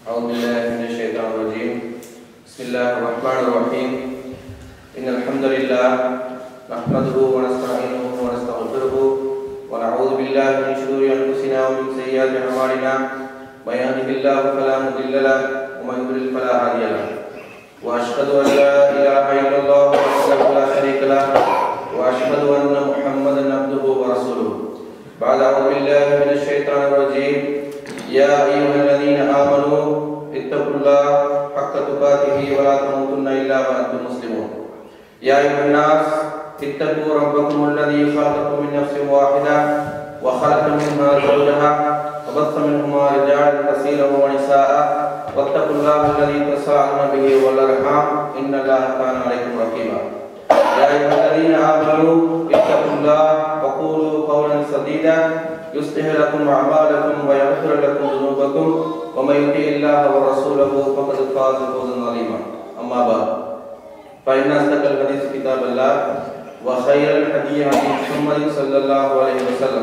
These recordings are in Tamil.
أعوذ بالله من الشيطان الرجيم بسم الله الرحمن الرحيم إن الحمد لله نحمده ونستعينه ونستغفره ونعوذ بالله من شرور أنفسنا ومن سيئات أعمالنا من يهده الله فلا مضل له ومن يضلل فلا هادي له وأشهد أن لا إله إلا الله وحده لا شريك له وأشهد أن محمدا عبده ورسوله بعد أعوذ بالله من الشيطان الرجيم يا أيها الذين آمنوا اتقوا الله حق تقاته ولا تموتن إلا وأنتم مسلمون يا أيها الناس اتقوا ربكم الذي خلقكم من نفس واحدة وخلق منها زوجها وبث منهما رجالا كثيرا ونساء واتقوا الله الذي تساءلون به والأرحام إن الله كان عليكم رقيبا يا أيها الذين آمنوا اتقوا الله وقولوا قولا سديدا يصلح لكم أعمالكم ويغفر لكم ذنوبكم ومن يطع الله ورسوله فقد فاز فوزا عظيما أما بعد فإن أصدق الحديث كتاب الله وخير الهدي هدي محمد صلى الله عليه وسلم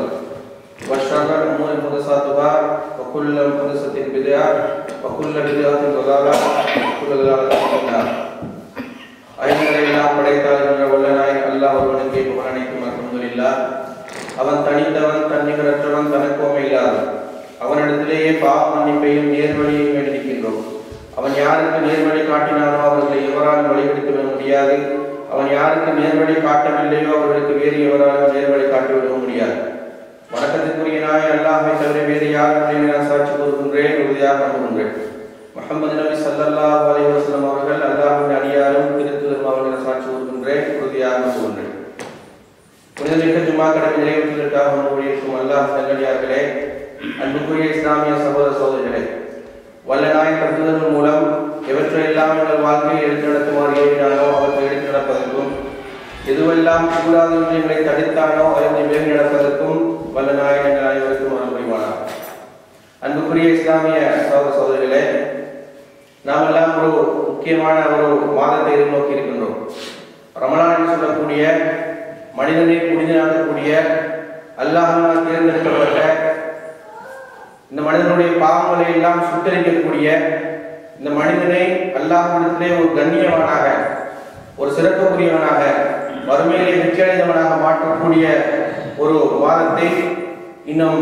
وشر الأمور محدثاتها وكل محدثة بدعة وكل بدعة ضلالة وكل ضلالة في النار ஐநூறை எல்லாம் படைத்தார் என்ற வல்லனாய் அல்லாஹ் ஒருவனுக்கே புகழ் அனைத்தும் அல்ஹம்துலில்லா அவன் தனித்தவன் தன்னிகரற்றவன் தனக்கோமை இல்லாதவன் அவனிடத்திலேயே பாவ மன்னிப்பையும் நேர்வழியையும் வேண்டியிருக்கின்றோம் அவன் யாருக்கு நேர்வழி காட்டினானோ அவர்களை எவராலும் வழிபடுத்தி விட முடியாது அவன் யாருக்கு நேர்வழி காட்டவில்லையோ அவர்களுக்கு வேறு எவராலும் நேர்வழி காட்டிவிடவும் முடியாது வணக்கத்திற்குரிய நாய் அல்லாஹை தவிர வேறு யாரும் நான் சாட்சி கூறுகின்றேன் உறுதியாக நம்புகின்றேன் முகமது நபி சல்லல்லாஹு அலைஹி வஸல்லம் அவர்கள் அல்லாஹ்வின் அடியாரும் திருத்துதரும் அவர்கள் சாட்சி கூறுகின்றேன் உறுதியாக நம்புகின்றேன் புனிதமிக்க ஜும்மா கடமை நிறைவேற்றுவதற்காக நம்புகிறிருக்கும் அல்லாஹ் நல்லடியார்களே அன்புக்குரிய இஸ்லாமிய சகோதர சகோதரிகளே வல்ல நாய் கருத்துதல் மூலம் எவற்றையெல்லாம் எங்கள் வாழ்க்கையில் எடுத்து நடத்துமாறு ஏறினானோ அவற்றை எடுத்து நடப்பதற்கும் எதுவெல்லாம் கூடாத விஷயங்களை தடுத்தானோ அதனை வேறு நடப்பதற்கும் வல்ல நாய் எங்கள் அனைவருக்கும் அருள் புரிவானார் அன்புக்குரிய இஸ்லாமிய சகோதர சகோதரிகளே நாம் எல்லாம் ஒரு முக்கியமான ஒரு மாதத்தை எதிர்நோக்கி இருக்கின்றோம் ரமலான் என்று சொல்லக்கூடிய மனிதனை புனிதனாகக்கூடிய அல்லாஹால் தேர்ந்தெடுக்கப்பட்ட இந்த மனிதனுடைய பாவங்களை எல்லாம் சுத்தரிக்கக்கூடிய இந்த மனிதனை அல்லாஹிடத்திலே ஒரு கண்ணியவனாக ஒரு சிறப்புக்குரியவனாக வறுமையிலே வெற்றியடைந்தவனாக மாற்றக்கூடிய ஒரு மாதத்தை இன்னும்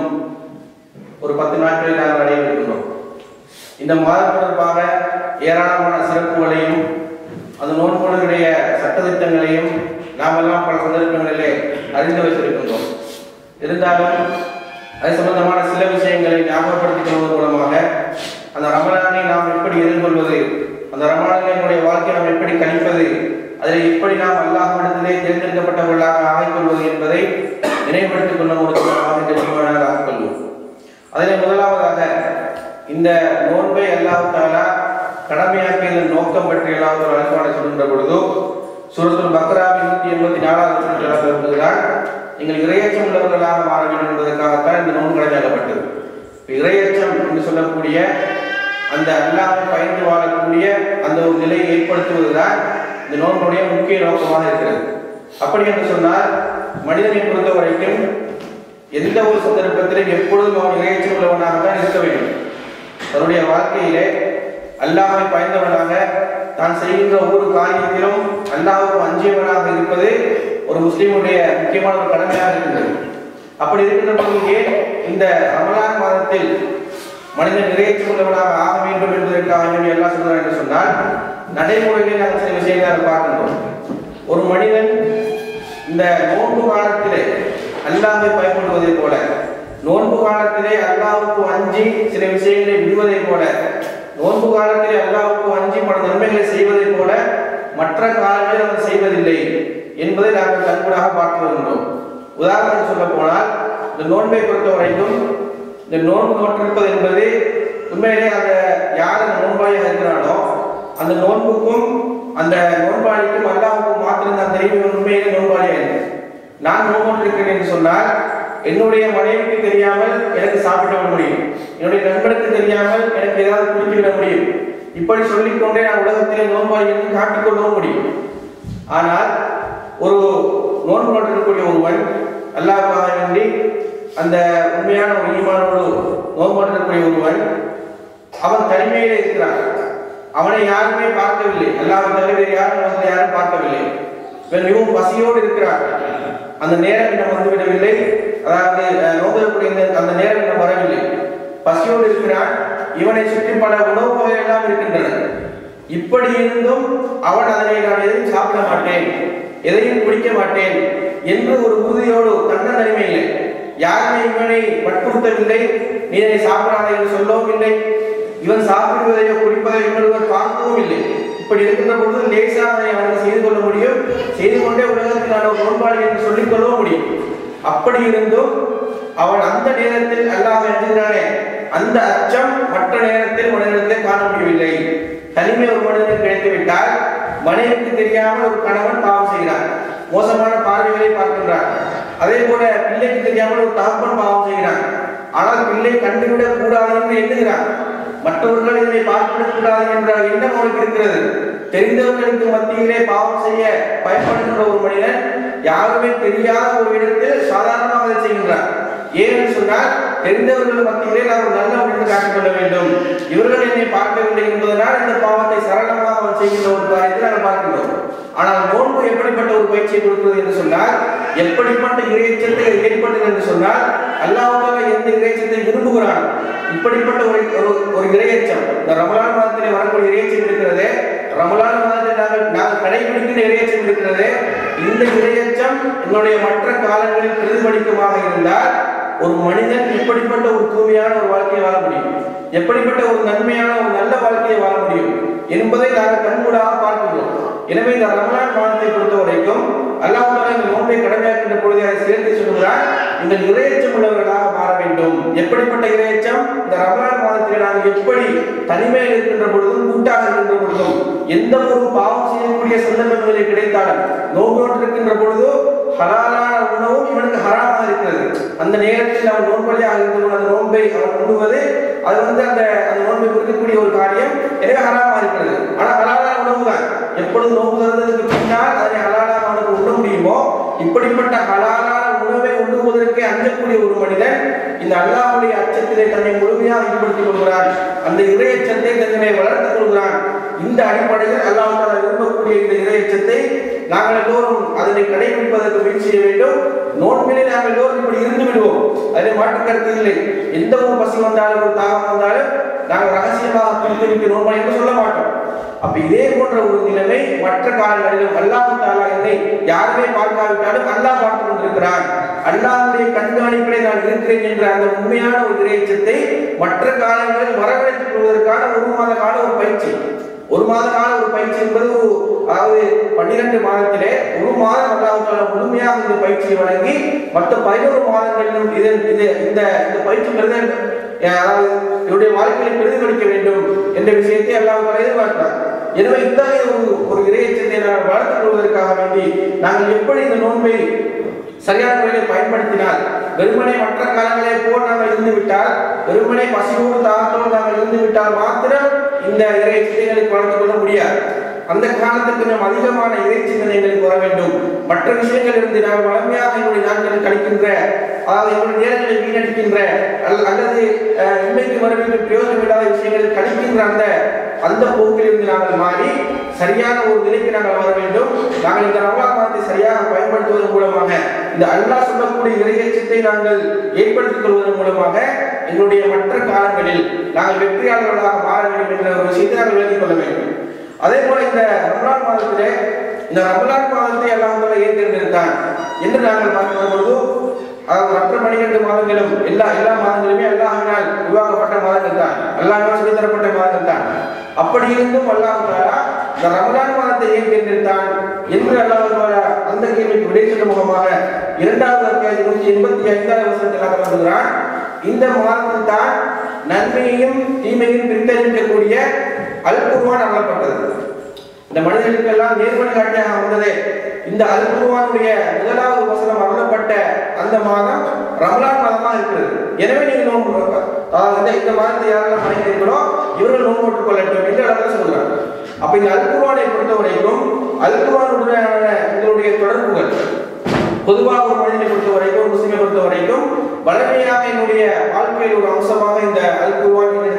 ஒரு பத்து நாட்களில் நாங்கள் அடைய இருக்கின்றோம் இந்த மாதம் தொடர்பாக ஏராளமான சிறப்புகளையும் அந்த நோன்புடைய சட்டத்திட்டங்களையும் நாம் எல்லாம் பல சந்தர்ப்பங்களிலே அறிந்து வைத்திருக்கின்றோம் இருந்தாலும் அது சம்பந்தமான சில விஷயங்களை ஞாபகப்படுத்திக் கொள்வதன் மூலமாக அந்த ரமலானை நாம் எப்படி எதிர்கொள்வது அந்த ரமலானுடைய வாழ்க்கையை நாம் எப்படி கணிப்பது அதில் எப்படி நாம் அல்லாஹிடத்திலே தேர்ந்தெடுக்கப்பட்டவர்களாக ஆகிக்கொள்வது என்பதை நினைவுபடுத்திக் கொள்ள முடியும் ஆகிக்கொள்வோம் அதில் முதலாவதாக இந்த நோன்பை அல்லாஹ் தாலா கடமையாக்கியதன் நோக்கம் பற்றி எல்லாம் ஒரு அனுப்பான சொல்கின்ற பொழுது சூரத்துல் பக்ராவின் நூற்றி எண்பத்தி நாலாவது சொல்லுகிறார் நீங்கள் இரையச்சம் உள்ளவர்களாக மாற வேண்டும் என்பதற்காகத்தான் இந்த நோன்பு கடமையாக்கப்பட்டது இரையச்சம் என்று சொல்லக்கூடிய அந்த அல்லாவை பயந்து வாழக்கூடிய அந்த ஒரு நிலையை ஏற்படுத்துவதுதான் இந்த நோன்புடைய முக்கிய நோக்கமாக இருக்கிறது அப்படி என்று சொன்னால் மனிதனை பொறுத்த வரைக்கும் எந்த ஒரு சந்தர்ப்பத்திலும் எப்பொழுதும் அவன் இறையச்சம் உள்ளவனாக தான் இருக்க வேண்டும் தன்னுடைய வாழ்க்கையிலே அல்லாஹை பயந்தவனாக தான் செய்கின்ற ஒவ்வொரு காரியத்திலும் அல்லாஹுக்கு அஞ்சியவனாக இருப்பது ஒரு முஸ்லீமுடைய முக்கியமான ஒரு கடமையாக இருக்கின்றது அப்படி இருக்கின்ற பொழுது இந்த ரமலான் மாதத்தில் மனிதன் நிறைவேற்றி உள்ளவனாக ஆக வேண்டும் என்பதற்காக வேண்டிய எல்லாம் சொல்றார் என்று சொன்னால் நடைமுறையிலே நாங்கள் சில விஷயங்களை பார்க்கின்றோம் ஒரு மனிதன் இந்த நோன்பு காலத்திலே அல்லாஹை பயன்படுவதை போல நோன்பு காலத்திலே அல்லாவுக்கு அஞ்சி சில விஷயங்களை விடுவதை போல நோன்பு காலத்திலே அல்லாவுக்கு அஞ்சி பல நன்மைகளை செய்வதை போல மற்ற காலங்களில் அவர் செய்வதில்லை என்பதை நாங்கள் கண்கூடாக பார்த்து வருகின்றோம் உதாரணம் சொல்ல போனால் இந்த நோன்பை பொறுத்த வரைக்கும் இந்த நோன்பு நோட்டிருப்பது என்பது உண்மையிலே அந்த யார் அந்த நோன்பாளியாக இருக்கிறானோ அந்த நோன்புக்கும் அந்த நோன்பாளிக்கும் அல்லாவுக்கும் மாத்திரம் தான் தெரியும் உண்மையிலே நோன்பாளியாக இருக்கு நான் நோன்பு இருக்கிறேன் என்று சொன்னால் என்னுடைய மனைவிக்கு தெரியாமல் எனக்கு சாப்பிட்டு விட முடியும் என்னுடைய நண்பனுக்கு தெரியாமல் எனக்கு ஏதாவது குடித்து விட முடியும் இப்படி சொல்லிக்கொண்டே நான் உலகத்திலே நோன்பாளி என்று காட்டிக்கொள்ளவும் முடியும் ஆனால் ஒரு நோன்பு நோட்டிருக்கக்கூடிய ஒருவன் அல்லாஹ் வேண்டி அந்த உண்மையான ஒரு ஈமானோடு நோன்பு நோட்டிருக்கக்கூடிய ஒருவன் அவன் தனிமையிலே இருக்கிறான் அவனை யாருமே பார்க்கவில்லை அல்லாஹ் தவிர வேறு யாரும் வந்து யாரும் பார்க்கவில்லை இவன் மிகவும் பசியோடு இருக்கிறான் அந்த நேரம் இன்னும் வந்துவிடவில்லை அதாவது அஹ், நோக்கக்கூடிய இந்த- அந்த நேரம் இன்னும் வரவில்லை பசியோடு இருக்கிறான் இவனை சுற்றி பல உணவு வகைகள் எல்லாம் இருக்கின்றன இப்படி இருந்தும் அவன் அதனை நான் எதையும் சாப்பிட மாட்டேன் எதையும் குடிக்க மாட்டேன் என்று ஒரு உறுதியோடு தன்ன தனிமையில்லை யாருமே இவனை வற்புறுத்தவில்லை நீ இதை சாப்பிடாதே என்று சொல்லவும் இல்லை இவன் சாப்பிடுவதையோ குடிப்பதையோ இன்னொருவர் பார்க்கவும் இல்லை இப்படி இருக்கின்ற பொழுது லேசாக அதை அவனுக்கு செய்து கொள்ள முடியும் செய்து கொண்டே உலகத்தில் நான் ஒரு நோன்பாளி என்று சொல்லிக் கொள்ளவும் முடியும் அப்படி இருந்தும் அவன் அந்த நேரத்தில் அல்லாஹ் எழுதுகிறானே அந்த அச்சம் மற்ற நேரத்தில் மனிதனத்தை காண முடியவில்லை தனிமை ஒரு மனிதனுக்கு கிடைத்து விட்டால் மனைவிக்கு தெரியாமல் ஒரு கணவன் பாவம் செய்கிறான் மோசமான பார்வைகளை பார்க்கின்றான் அதே போல பிள்ளைக்கு தெரியாமல் ஒரு தகப்பன் பாவம் செய்கிறான் ஆனால் பிள்ளை கண்டுவிடக் கூடாது என்று எண்ணுகிறான் மற்றவர்கள் இதனை பார்த்துவிடக் கூடாது என்ற எண்ணம் அவனுக்கு இருக்கிறது தெரிந்தவர்களுக்கு மத்தியிலே பாவம் செய்ய பயப்படுகின்ற ஒரு மனிதன் யாருமே தெரியாத ஒரு இடத்தில் சாதாரணமாக அதை செய்கின்றான் ஏன்னு சொன்னால் தெரிந்தவர்கள் மத்தியிலே நாம் ஒரு நல்ல முடிவு காட்டிக்கொள்ள வேண்டும் இவர்கள் என்னை பார்க்கவில்லை என்பதனால் இந்த பாவத்தை சரளமாக அவன் செய்கின்ற ஒரு காரியத்தை நாங்கள் பார்க்கின்றோம் ஆனால் நோன்பு எப்படிப்பட்ட ஒரு பயிற்சியை கொடுக்கிறது என்று சொன்னால் எப்படிப்பட்ட இறைச்சத்தை ஏற்பட்டது என்று சொன்னால் அல்லாஹ் எந்த இறைச்சத்தை விரும்புகிறான் இப்படிப்பட்ட ஒரு ஒரு- ஒரு இறையச்சம் இந்த ரமலான் மாதத்திலே வரக்கூடிய இறையச்சம் இருக்கிறது ரமலான் மாதத்தில் நாங்கள் நாங்கள் கடைபிடிக்கின்ற இறையச்சம் இருக்கிறது இந்த இறையச்சம் என்னுடைய மற்ற காலங்களில் பிரதிபலிக்குமாக இருந்தால் ஒரு மனிதன் எப்படிப்பட்ட ஒரு தூய்மையான ஒரு வாழ்க்கையை வாழ முடியும் எப்படிப்பட்ட ஒரு நன்மையான ஒரு நல்ல வாழ்க்கையை வாழ முடியும் என்பதை நாங்கள் கண்கூடாக பார்க்கிறோம் எனவே இந்த ரமலான் மாதத்தை பொறுத்த வரைக்கும் அல்லாஹ் தாலா இந்த நோன்பை கடமையாக்கின்ற பொழுது அதை சேர்த்து சொல்கிறார் நீங்கள் இறையச்சம் உள்ளவர்களாக மாற வேண்டும் எப்படிப்பட்ட இறையச்சம் இந்த ரமலான் மாதத்தில் நாங்கள் எப்படி தனிமையில் இருக்கின்ற பொழுதும் கூட்டாக இருக்கின்ற பொழுதும் எந்த ஒரு பாவம் செய்யக்கூடிய சந்தர்ப்பங்களில் கிடைத்தாலும் நோன்பு இருக்கின்ற பொழுது ஹலாலான உணவும் இவனுக்கு ஹராமாக இருக்கிறது அந்த நேரத்தில் அவன் நோன்பலியாக இருந்து கொண்டு அந்த நோன்பை அவன் உண்ணுவது அது வந்து அந்த அந்த நோன்பை குறிக்கக்கூடிய ஒரு காரியம் எனவே ஹராமாக இருக்கிறது ஆனால் ஹலாலான உணவு தான் எப்பொழுது நோன்பு திறந்ததுக்கு பின்னால் அதை ஹலாலாக அவனுக்கு உண்ண முடியுமோ இப்படிப்பட்ட ஹலாலான உணவை உண்ணுவதற்கே அஞ்சக்கூடிய ஒரு மனிதன் இந்த அல்லாஹ்வுடைய அச்சத்திலே தன்னை முழுமையாக ஈடுபடுத்திக் கொள்கிறான் அந்த இறையச்சத்தை தன்னை வளர்த்துக் கொள்கிறான் இந்த அடிப்படையில் அல்லாஹ் தாலா விரும்பக்கூடிய இந்த இறையச்சத்தை நாங்கள் எல்லோரும் அதனை கடைபிடிப்பதற்கு முயற்சி செய்ய வேண்டும் நோன்பிலே நாங்கள் எல்லோரும் இப்படி இருந்து விடுவோம் அதில் மாற்று கருத்து இல்லை எந்த ஒரு பசி வந்தாலும் ஒரு தாகம் வந்தாலும் நாங்கள் ரகசியமாக குறித்து வைக்க நோன்பா என்று சொல்ல மாட்டோம் அப்ப இதே போன்ற ஒரு நிலைமை மற்ற காலங்களிலும் அல்லாஹ் தாலா என்னை யாருமே பார்க்காவிட்டாலும் அல்லாஹ் பார்த்து கொண்டிருக்கிறான் அல்லாஹ்வுடைய கண்காணிப்பிலே நான் இருக்கிறேன் என்ற அந்த உண்மையான ஒரு இறைச்சத்தை மற்ற காலங்களில் வரவழைத்துக் கொள்வதற்கான ஒரு மாத கால ஒரு பயிற்சி ஒரு மாத கால ஒரு பயிற்சி என்பது ஒரு அதாவது பன்னிரண்டு மாதத்திலே ஒரு மாதம் அல்லாஹ் தாலா முழுமையாக இந்த பயிற்சியை வழங்கி மற்ற பதினோரு மாதங்களிலும் இதன் இது இந்த இந்த பயிற்சி பிரதன் அதாவது இவருடைய வாழ்க்கையை பிரதிபலிக்க வேண்டும் என்ற விஷயத்தை அல்லாஹ் தாலா எதிர்பார்க்கிறார் எனவே இத்தகைய ஒரு ஒரு இறையச்சத்தை நாங்கள் வளர்த்துக் கொள்வதற்காக வேண்டி நாங்கள் எப்படி இந்த நோன்பை சரியான முறையில் பயன்படுத்தினால் வெறுமனே மற்ற காலங்களே போல் நாங்கள் இருந்து விட்டால் வெறுமனே பசியோடு தாகத்தோடு நாங்கள் இருந்து விட்டால் மாத்திரம் இந்த இறை சிந்தனைகளுக்கு வளர்த்துக் கொள்ள முடியாது அந்த காலத்துக்கு நாம் அதிகமான இறை சிந்தனைகளுக்கு வர வேண்டும் மற்ற விஷயங்கள் இருந்து நாங்கள் வளமையாக எங்களுடைய நாட்களில் கழிக்கின்ற அதாவது எங்களுடைய நேரங்களை வீணடிக்கின்ற அல்ல- அல்லது அஹ், இன்மைக்கு மறுமைக்கு பிரயோஜனம் இல்லாத விஷயங்களில் கழிக்கின்ற அந்த அந்த போக்கில் இருந்து நாங்கள் மாறி சரியான ஒரு நிலைக்கு நாங்கள் வர வேண்டும் நாங்கள் இந்த ரமலான் மாதத்தை சரியாக பயன்படுத்துவதன் மூலமாக இந்த அல்லாஹ் சொல்லக்கூடிய இறையச்சத்தை நாங்கள் ஏற்படுத்திக் கொள்வதன் மூலமாக எங்களுடைய மற்ற காலங்களில் நாங்கள் வெற்றியாளர்களாக மாற வேண்டும் என்ற ஒரு விஷயத்தை நாங்கள் விளங்கிக் கொள்ள வேண்டும் அதே போல இந்த ரமலான் மாதத்திலே இந்த ரமலான் மாதத்தை அல்லாஹ் தஆலா ஏன் தேர்ந்தெடுத்தான் என்று நாங்கள் பார்க்கிற பொழுது அதாவது மற்ற பன்னிரண்டு மாதங்களும் எல்லா எல்லா மாதங்களுமே அல்லாஹினால் உருவாக்கப்பட்ட மாதங்கள் தான் அல்லாஹினால் சொல்லித் தரப்பட்ட மாதங்கள் தான் அப்படி இருந்தும் அல்லாஹ் தஆலா இந்த ரமலான் மாதத்தை ஏன் தேர்ந்தெடுத்தான் என்று அல்லாஹ் தஆலா அந்த கேள்விக்கு விடை சொல்லும் முகமாக இரண்டாவது அத்தியாயம் நூற்றி எண்பத்தி ஐந்தாவது வசனத்தில் அல்லாஹ் சொல்கிறான் இந்த மாதத்தில் தான் நன்மையையும் தீமையும் பிரித்தறிவிக்கக்கூடிய அல் குர்ஆன் அருளப்பட்டது இந்த மனிதர்களுக்கெல்லாம் நேர்வழி காட்டியாக வந்ததே இந்த அல் குர்ஆனுடைய முதலாவது வசனம் அருளப்பட்ட அந்த மாதம் ரமலான் மாதமாக இருக்கிறது எனவே நீங்கள் நோன்பு அதாவது இந்த இந்த மாதத்தை யாரெல்லாம் மனைவிகளோ இவர்கள் நோன்பு போட்டுக் கொள்ளட்டும் என்று அல்லாஹ் சொல்கிறார் அப்ப இந்த அல் குர்ஆனை பொறுத்த வரைக்கும் அல் குர்ஆனுடனான எங்களுடைய தொடர்புகள் பொதுவாக ஒரு மனிதனை பொறுத்த வரைக்கும் ஒரு முஸ்லிமை பொறுத்த வரைக்கும் வளமையாக என்னுடைய வாழ்க்கையில் ஒரு அம்சமாக இந்த அல் குர்ஆன் இடத்தை பின்னி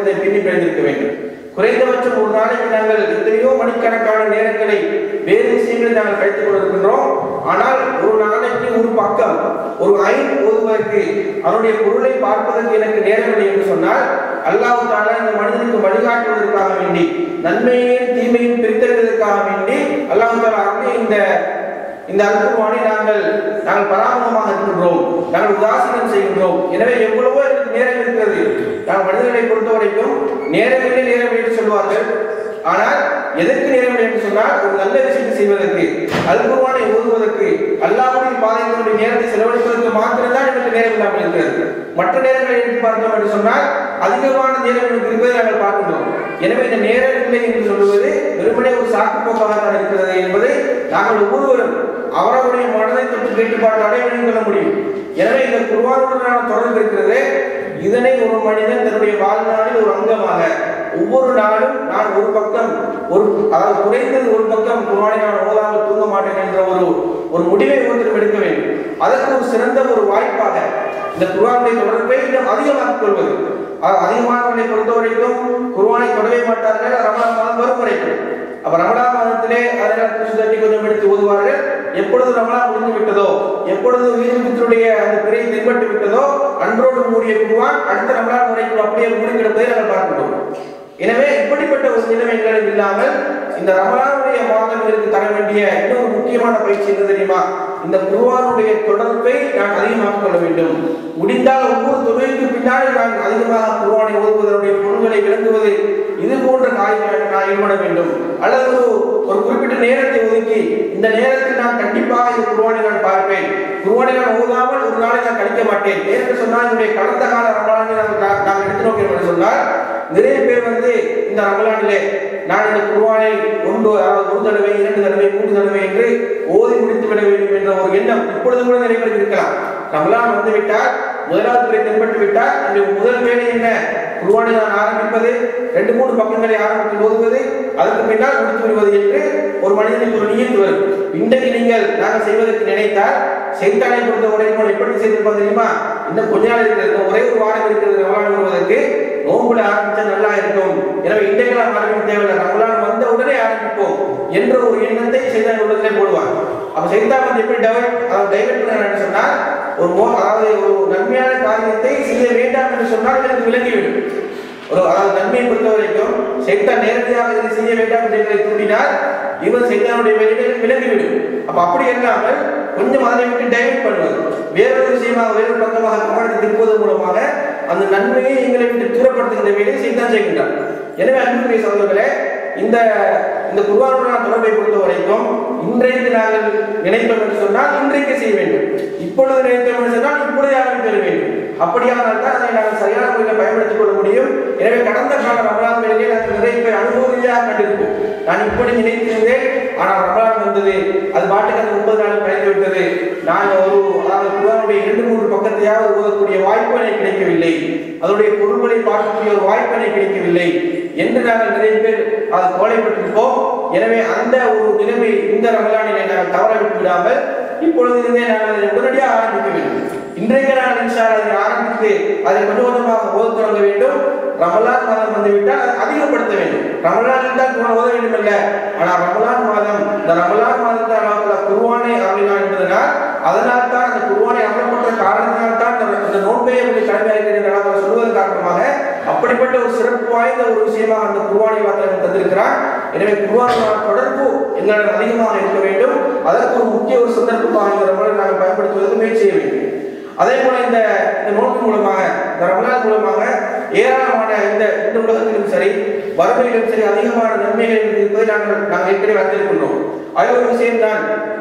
நினைவு எழுந்திருக்க வேண்டும் குறைந்தபட்சம் ஒரு நாளைக்கு நாங்கள் எத்தனையோ மணிக்கணக்கான நேரங்களை வேறு விஷயங்களில் நாங்கள் கழித்துக் கொண்டிருக்கின்றோம் ஆனால் ஒரு நாளைக்கு ஒரு பக்கம் ஒரு ஐன் ஓதுவதற்கு அதனுடைய பொருளை பார்ப்பதற்கு எனக்கு நேரமில்லை என்று சொன்னால் அல்லாஹ் தாலா இந்த மனிதனுக்கு வழிகாட்டுவதற்காக வேண்டி நன்மையையும் தீமையும் பிரித்தெடுப்பதற்காக வேண்டி அல்லாஹ் தாலா அருளை இந்த இந்த அற்புதமானை நாங்கள் நாங்கள் பராமரமாக இருக்கின்றோம் நாங்கள் உதாசீனம் செய்கின்றோம் எனவே எவ்வளவோ எனக்கு நேரம் இருக்கிறது நாங்கள் மனிதர்களை பொறுத்த வரைக்கும் நேரமில்லை நேரம் என்று சொல்வார்கள் ஆனால் எதற்கு நேரம் என்று சொன்னால் ஒரு நல்ல விஷயத்தை செய்வதற்கு அல்குர்வானை ஓதுவதற்கு அல்லாஹ்வுடைய பாதைகளுடைய நேரத்தை செலவழிப்பதற்கு மாத்திரம்தான் எனக்கு நேரம் இல்லாமல் இருக்கிறது மற்ற நேரங்களை எடுத்து பார்த்தோம் என்று சொன்னால் அதிகமான நேரம் எனக்கு இருப்பதை நாங்கள் பார்க்கின்றோம் எனவே இந்த நேரம் இல்லை என்று சொல்லுவது வெறுமனே ஒரு சாக்கு போக்காகத்தான் இருக்கிறது என்பதை நாங்கள் ஒவ்வொருவரும் அவரவருடைய மனதை தொட்டு கேட்டு பார்த்தாலே விளங்கிக் கொள்ள முடியும் எனவே இந்த குர்வானுடனான தொடர்பு இருக்கிறது இதனை ஒரு மனிதன் தன்னுடைய வாழ்நாளில் ஒரு அங்கமாக ஒவ்வொரு நாளும் நான் ஒரு பக்கம் ஒரு அதாவது குறைந்தது ஒரு பக்கம் குர்வானை நான் ஓதாமல் தூங்க மாட்டேன் என்ற ஒரு ஒரு முடிவை ஒருத்தர் எடுக்க வேண்டும் அதற்கு ஒரு சிறந்த ஒரு வாய்ப்பாக இந்த குர்வானுடைய தொடர்பை இன்னும் அதிகமாக்கிக் கொள்வது அ- அதிகமானவர்களை பொறுத்த வரைக்கும் குர்வானை தொடவே மாட்டார்கள் ரமலான் மாதம் வரும் வரைக்கும் அப்ப ரமலான் மாதத்திலே அதனால் குசு தட்டி கொஞ்சம் எடுத்து ஓதுவார்கள் எப்பொழுது ரமலான் முடிந்து விட்டதோ எப்பொழுது வீரத்தினுடைய அந்த பிறை தென்பட்டு விட்டதோ அன்றோடு மூடிய குருவான் அடுத்த ரமலான் வரைக்கும் அப்படியே மூடி கிடப்பதை நாங்கள் பார்க்கிறோம் எனவே இப்படிப்பட்ட ஒரு நிலைமைகள் இல்லாமல் இந்த ரமலானுடைய மாதங்களுக்கு தர வேண்டிய இன்னொரு முக்கியமான பயிற்சி என்ன தெரியுமா இந்த குருவானுடைய தொடர்பை நான் அதிகமாக்கிக் கொள்ள வேண்டும் முடிந்தால் ஒவ்வொரு தொழிலுக்கு பின்னாடி நான் அதிகமாக குருவானை ஓதுவதனுடைய பொருள்களை விளங்குவது இது போன்ற காரியங்களை நான் ஈடுபட வேண்டும் அல்லது ஒரு ஒரு குறிப்பிட்ட நேரத்தை ஒதுக்கி இந்த நேரத்தில் நான் கண்டிப்பாக இந்த குருவானை நான் பார்ப்பேன் குருவானை நான் ஓதாமல் ஒரு நாளை நான் கழிக்க மாட்டேன் ஏன்னு சொன்னால் என்னுடைய கடந்த கால ரமலானை நான் நான் எடுத்து நோக்கிறோம் என்று சொன்னால் நிறைய பேர் வந்து இந்த ரமலானிலே நான் இந்த குருவானை ஒன்று அதாவது ஒரு தடவை இரண்டு தடவை மூன்று தடவை என்று ஓதி முடித்து விட வேண்டும் என்ற ஒரு எண்ணம் இப்பொழுது கூட நிறைய பேருக்கு இருக்கலாம் ரமலான் வந்து விட்டால் முதலாவது பிறை தென்பட்டு விட்டால் என்னுடைய முதல் வேலை என்ன குருவானை நான் ஆரம்பிப்பது ரெண்டு மூணு பக்கங்களை ஆரம்பித்து ஓதுவது அதற்கு பின்னால் முடித்து விடுவது என்று ஒரு மனிதனுக்கு ஒரு நியத்து வரும் இன்றைக்கு நீங்கள் நாங்கள் செய்வதற்கு நினைத்தால் செய்தானை பொறுத்த வரைக்கும் எப்படி செய்திருப்போம் தெரியுமா இன்னும் கொஞ்ச நாள் இருக்கிறது இன்னும் ஒரே ஒரு வாரம் இருக்கிறது ரமலான் வருவதற்கு நோம்புல ஆரம்பிச்சா நல்லா இருக்கும் எனவே இன்றைக்கு நாம் ஆரம்பிக்க தேவையில்லை ரமலான் வந்த உடனே ஆரம்பிப்போம் என்ற ஒரு எண்ணத்தை செய்தான் உள்ளத்திலே போடுவார் அப்ப செய்தான் வந்து எப்படி டெவலப் அதாவது டைவர்ட் பண்ண சொன்னால் ஒரு மோ அதாவது ஒரு நன்மையான காரியத்தை செய்ய வேண்டாம் என்று சொன்னால் எனக்கு விளங்கிவிடும் ஒரு அதாவது நன்மையை பொறுத்த வரைக்கும் சைத்தான் நேரடியாக இதை செய்ய வேண்டாம் என்று எங்களை தூண்டினால் இவன் சைத்தானுடைய வேலைகளை விலகிவிடும் அப்ப அப்படி இல்லாமல் கொஞ்சம் அதை விட்டு டைவர்ட் பண்ணுவது வேறொரு விஷயமாக வேறொரு பக்கமாக கவனத்தை திருப்புவதன் மூலமாக அந்த நன்மையை எங்களை விட்டு தூரப்படுத்துகின்ற வேலையை சைத்தான் செய்கின்றான் எனவே அன்புக்குரிய சகோதரர்களே இந்த இந்த குர்பானுடைய தொடர்பை பொறுத்த வரைக்கும் இன்றைக்கு நாங்கள் நினைத்தோம் என்று சொன்னால் இன்றைக்கு செய்ய வேண்டும் இப்பொழுது நினைத்தோம் என்று சொன்னால் இப்பொழுதே ஆரம்பித்து வர வேண்டும் அப்படியானால் தான் அதை நாங்கள் சரியான முறையில் பயன்படுத்திக் கொள்ள முடியும் எனவே கடந்த கால ரமலான் வேலையை நாங்கள் நிறைய பேர் அனுபவரீதியாக கண்டிருப்போம் நான் இப்படி நினைத்திருந்தேன் ஆனால் ரமலான் வந்தது அது பாட்டுக்கு அந்த முப்பது நாள் கழிந்து விட்டது நான் ஒரு அதாவது குரானுடைய இரண்டு மூன்று பக்கத்தையாவது ஓதக்கூடிய வாய்ப்பு எனக்கு கிடைக்கவில்லை அதனுடைய பொருள்களை பார்க்கக்கூடிய ஒரு வாய்ப்பு எனக்கு கிடைக்கவில்லை என்று நாங்கள் நிறைய பேர் அது கோலைப்பட்டிருப்போம் எனவே அந்த ஒரு நிலைமை இந்த ரமலானிலே நாங்கள் தவற விட்டு விடாமல் இப்பொழுது இருந்தே நாங்கள் அதை உடனடியாக ஆரம்பிக்க வேண்டும் இன்றைக்கு நாங்கள் இன்ஷா அல்லாஹ் அதை ஆரம்பித்து அதை கொஞ்சம் கொஞ்சமாக ஓத தொடங்க வேண்டும் ரமலான் மாதம் வந்துவிட்டால் அதை அதிகப்படுத்த வேண்டும் ரமலானில் தான் குர்ஆன் ஓத வேண்டும் அல்ல ஆனால் ரமலான் மாதம் இந்த ரமலான் மாதத்தை அல்லாஹ் குர்ஆனை அருளினான் என்பதனால் அதனால் தான் அந்த குர்ஆனை அருளப்பட்ட காரணத்தினால் தான் இந்த- இந்த நோன்பை உங்களுக்கு கடமையாகிறது என்று அல்லாஹ் சொல்வதன் காரணமாக அப்படிப்பட்ட ஒரு சிறப்பு வாய்ந்த ஒரு விஷயமாக அந்த குர்ஆனை வார்த்தை தந்திருக்கிறான் எனவே குர்ஆனோட தொடர்பு எங்களிடம் அதிகமாக இருக்க வேண்டும் அதற்கு ஒரு முக்கிய ஒரு சந்தர்ப்பமாக இந்த ரமலானை நாங்கள் பயன்படுத்துவதற்கு முயற்சி செய்ய வேண்டும் அதே போல இந்த இந்த நோன்பு மூலமாக இந்த ரமலான் மூலமாக ஏராளமான இந்த இந்த உலகத்திலும் சரி வறுமையிலும் சரி அதிகமான நன்மைகள் இருப்பதை நாங்கள் நாங்கள் ஏற்கனவே அறிந்திருக்கின்றோம் அது ஒரு விஷயம்தான்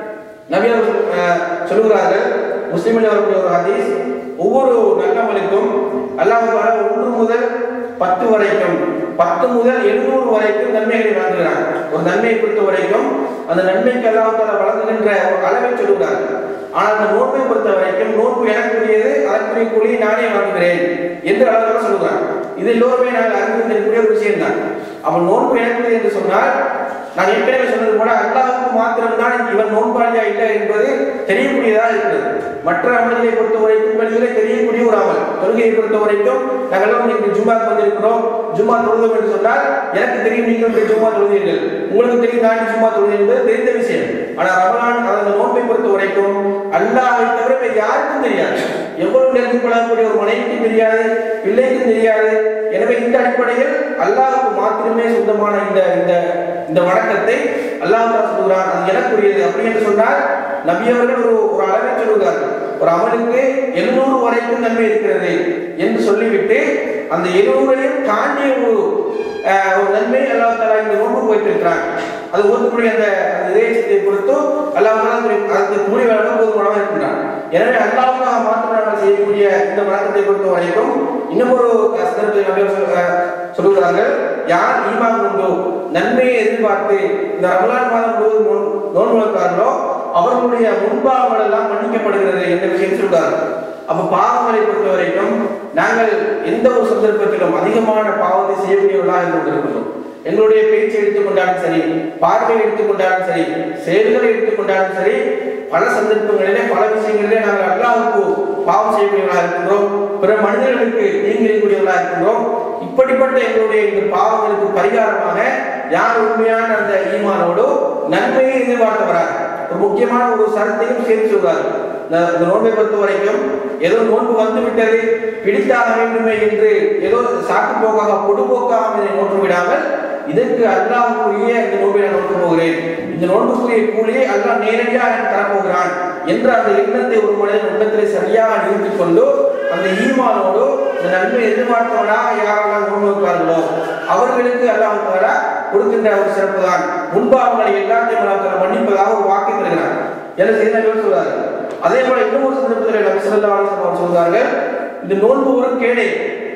நபி அவர்கள் அஹ், சொல்லுகிறார்கள் முஸ்லிமில் வரக்கூடிய ஒரு ஹதீஸ் ஒவ்வொரு நல்லவனுக்கும் அல்லாஹ் தஆலா ஒன்று முதல் பத்து வரைக்கும் பத்து முதல் எழுநூறு வரைக்கும் நன்மைகளை வழங்குகிறார் ஒரு நன்மையை பொறுத்த வரைக்கும் அந்த நன்மைக்கு அல்லாஹ் தஆலா வழங்குகின்ற ஒரு அளவை சொல்லுகிறார் ஆனால் அந்த நோன்பை பொறுத்த வரைக்கும் நோன்பு எனக்குரியது அதற்குரிய கூலியை நானே வாங்குகிறேன் என்று அல்லாஹ் தஆலா சொல்லுகிறார் இது எல்லோருமே நாங்கள் அறிந்திருக்கக்கூடிய ஒரு விஷயம் தான் அவன் நோன்பு எனக்கு என்று சொன்னால் நான் ஏற்கனவே சொன்னது போல அல்லாஹுக்கு மாத்திரம்தான் இவன் நோன்பாளியா இல்லை என்பது தெரியக்கூடியதாக இருக்கிறது மற்ற அமல்களை பொறுத்த வரைக்கும் வெளியிலே தெரியக்கூடிய ஒரு அமல் தொழுகையை பொறுத்த வரைக்கும் நாங்கள் எல்லாம் இன்னைக்கு ஜும்மாக்கு வந்திருக்கிறோம் ஜும்மா தொழுதோம் என்று சொன்னால் எனக்கு தெரியும் நீங்கள் இன்றைக்கு ஜும்மா தொழுதீர்கள் உங்களுக்கு தெரியும் நான் ஜும்மா தொழுது என்பது தெரிந்த விஷயம் ஆனால் ரமலான் அந்த நோன்பை பொறுத்த வரைக்கும் அல்லாஹை தவிர வேறு யாருக்கும் தெரியாது எவ்வளவு நெருங்கி கொள்ளக்கூடிய ஒரு மனைவிக்கும் தெரியாது பிள்ளைக்கும் தெரியாது எனவே இந்த அடிப்படையில் அல்லாஹுக்கு மாத்திரமே சொந்தமான இந்த இந்த இந்த வணக்கத்தை அல்லாஹ் தஆலா சொல்கிறான் அது எனக்குரியது அப்படி என்று சொன்னால் நபி அவர்கள் ஒரு ஒரு அளவை சொல்கிறார்கள் ஒரு அமலுக்கு எழுநூறு வரைக்கும் நன்மை இருக்கிறது என்று சொல்லிவிட்டு அந்த எழுநூறையும் தாண்டிய ஒரு அஹ், ஒரு நன்மை அல்லாஹ் தஆலா இந்த நோன்பு வைத்திருக்கிறான் அது ஒருத்தருடைய அந்த அந்த இதயத்தை பொறுத்து அல்லாஹ் தஆலா அதுக்கு கூடிய அளவு போதுமானதாக இருக்கின்றான் எனவே அல்லாஹ்வுக்காக மாத்திரம் நாங்கள் செய்யக்கூடிய இந்த வணக்கத்தை பொறுத்த வரைக்கும் இன்னும் ஒரு சந்தர்ப்பத்தை நபி அவர்கள் சொல்ல- சொல்லுகிறார்கள் யார் ஈமான் கொண்டு நன்மையை எதிர்பார்த்து இந்த ரமலான் மாதம் முழுவதும் நோன்- நோன்பு நோக்கார்களோ அவர்களுடைய முன்பாவங்கள் எல்லாம் மன்னிக்கப்படுகிறது என்ற விஷயம் சொல்கிறார்கள் அப்ப பாவங்களை பொறுத்த வரைக்கும் நாங்கள் எந்த ஒரு சந்தர்ப்பத்திலும் அதிகமான பாவத்தை செய்யக்கூடியவர்களாக இருந்து கொண்டிருக்கிறோம் எங்களுடைய பேச்சை எடுத்துக்கொண்டாலும் சரி பார்வையை எடுத்துக்கொண்டாலும் சரி செயல்களை எடுத்துக்கொண்டாலும் சரி பல சந்தர்ப்பங்களிலே பல விஷயங்களிலே நாங்கள் அல்லாஹ்வுக்கு பாவம் செய்யக்கூடியவர்களாக இருக்கின்றோம் பிற மனிதர்களுக்கு தீங்கிடக்கூடியவர்களாக இருக்கின்றோம் இப்படிப்பட்ட எங்களுடைய இந்த பாவங்களுக்கு பரிகாரமாக யார் உண்மையான அந்த ஈமானோடு நன்மையை எதிர்பார்த்தவராக ஒரு முக்கியமான ஒரு சரத்தையும் சேர்த்து சொல்றாரு இந்த இந்த நோன்பை பொறுத்த வரைக்கும் ஏதோ நோன்பு வந்து விட்டது பிடித்தாக வேண்டுமே என்று ஏதோ சாக்கு போக்காக பொடுபோக்காக இதை நோற்று விடாமல் இதற்கு அல்லாஹ்வுக்குரிய இந்த நோன்பை நான் நோக்க போகிறேன் இந்த நோன்புக்குரிய கூலியை அல்லாஹ் நேரடியாக எனக்கு தரப்போகிறான் என்ற அந்த எண்ணத்தை ஒரு மனிதன் உள்ளத்திலே சரியாக நிறுத்திக் கொண்டு அந்த ஈமானோடு இந்த நன்மை எதிர்பார்த்தவனாக யாரெல்லாம் நோன்பு வைக்கிறார்களோ அவர்களுக்கு அல்லாஹ் தஆலா கொடுக்கின்ற ஒரு சிறப்பு தான் முன்பாவங்களை எல்லாத்தையும் அல்லாஹ் தஆலா மன்னிப்பதாக ஒரு வாக்கு தருகிறார் என்ன செய்ய சொல்றாரு அதே போல இன்னும் ஒரு சந்தர்ப்பத்தில் நபி ஸல்லல்லாஹு அலைஹி வஸல்லம் சொல்றார்கள் இந்த நோன்பு ஒரு கேடை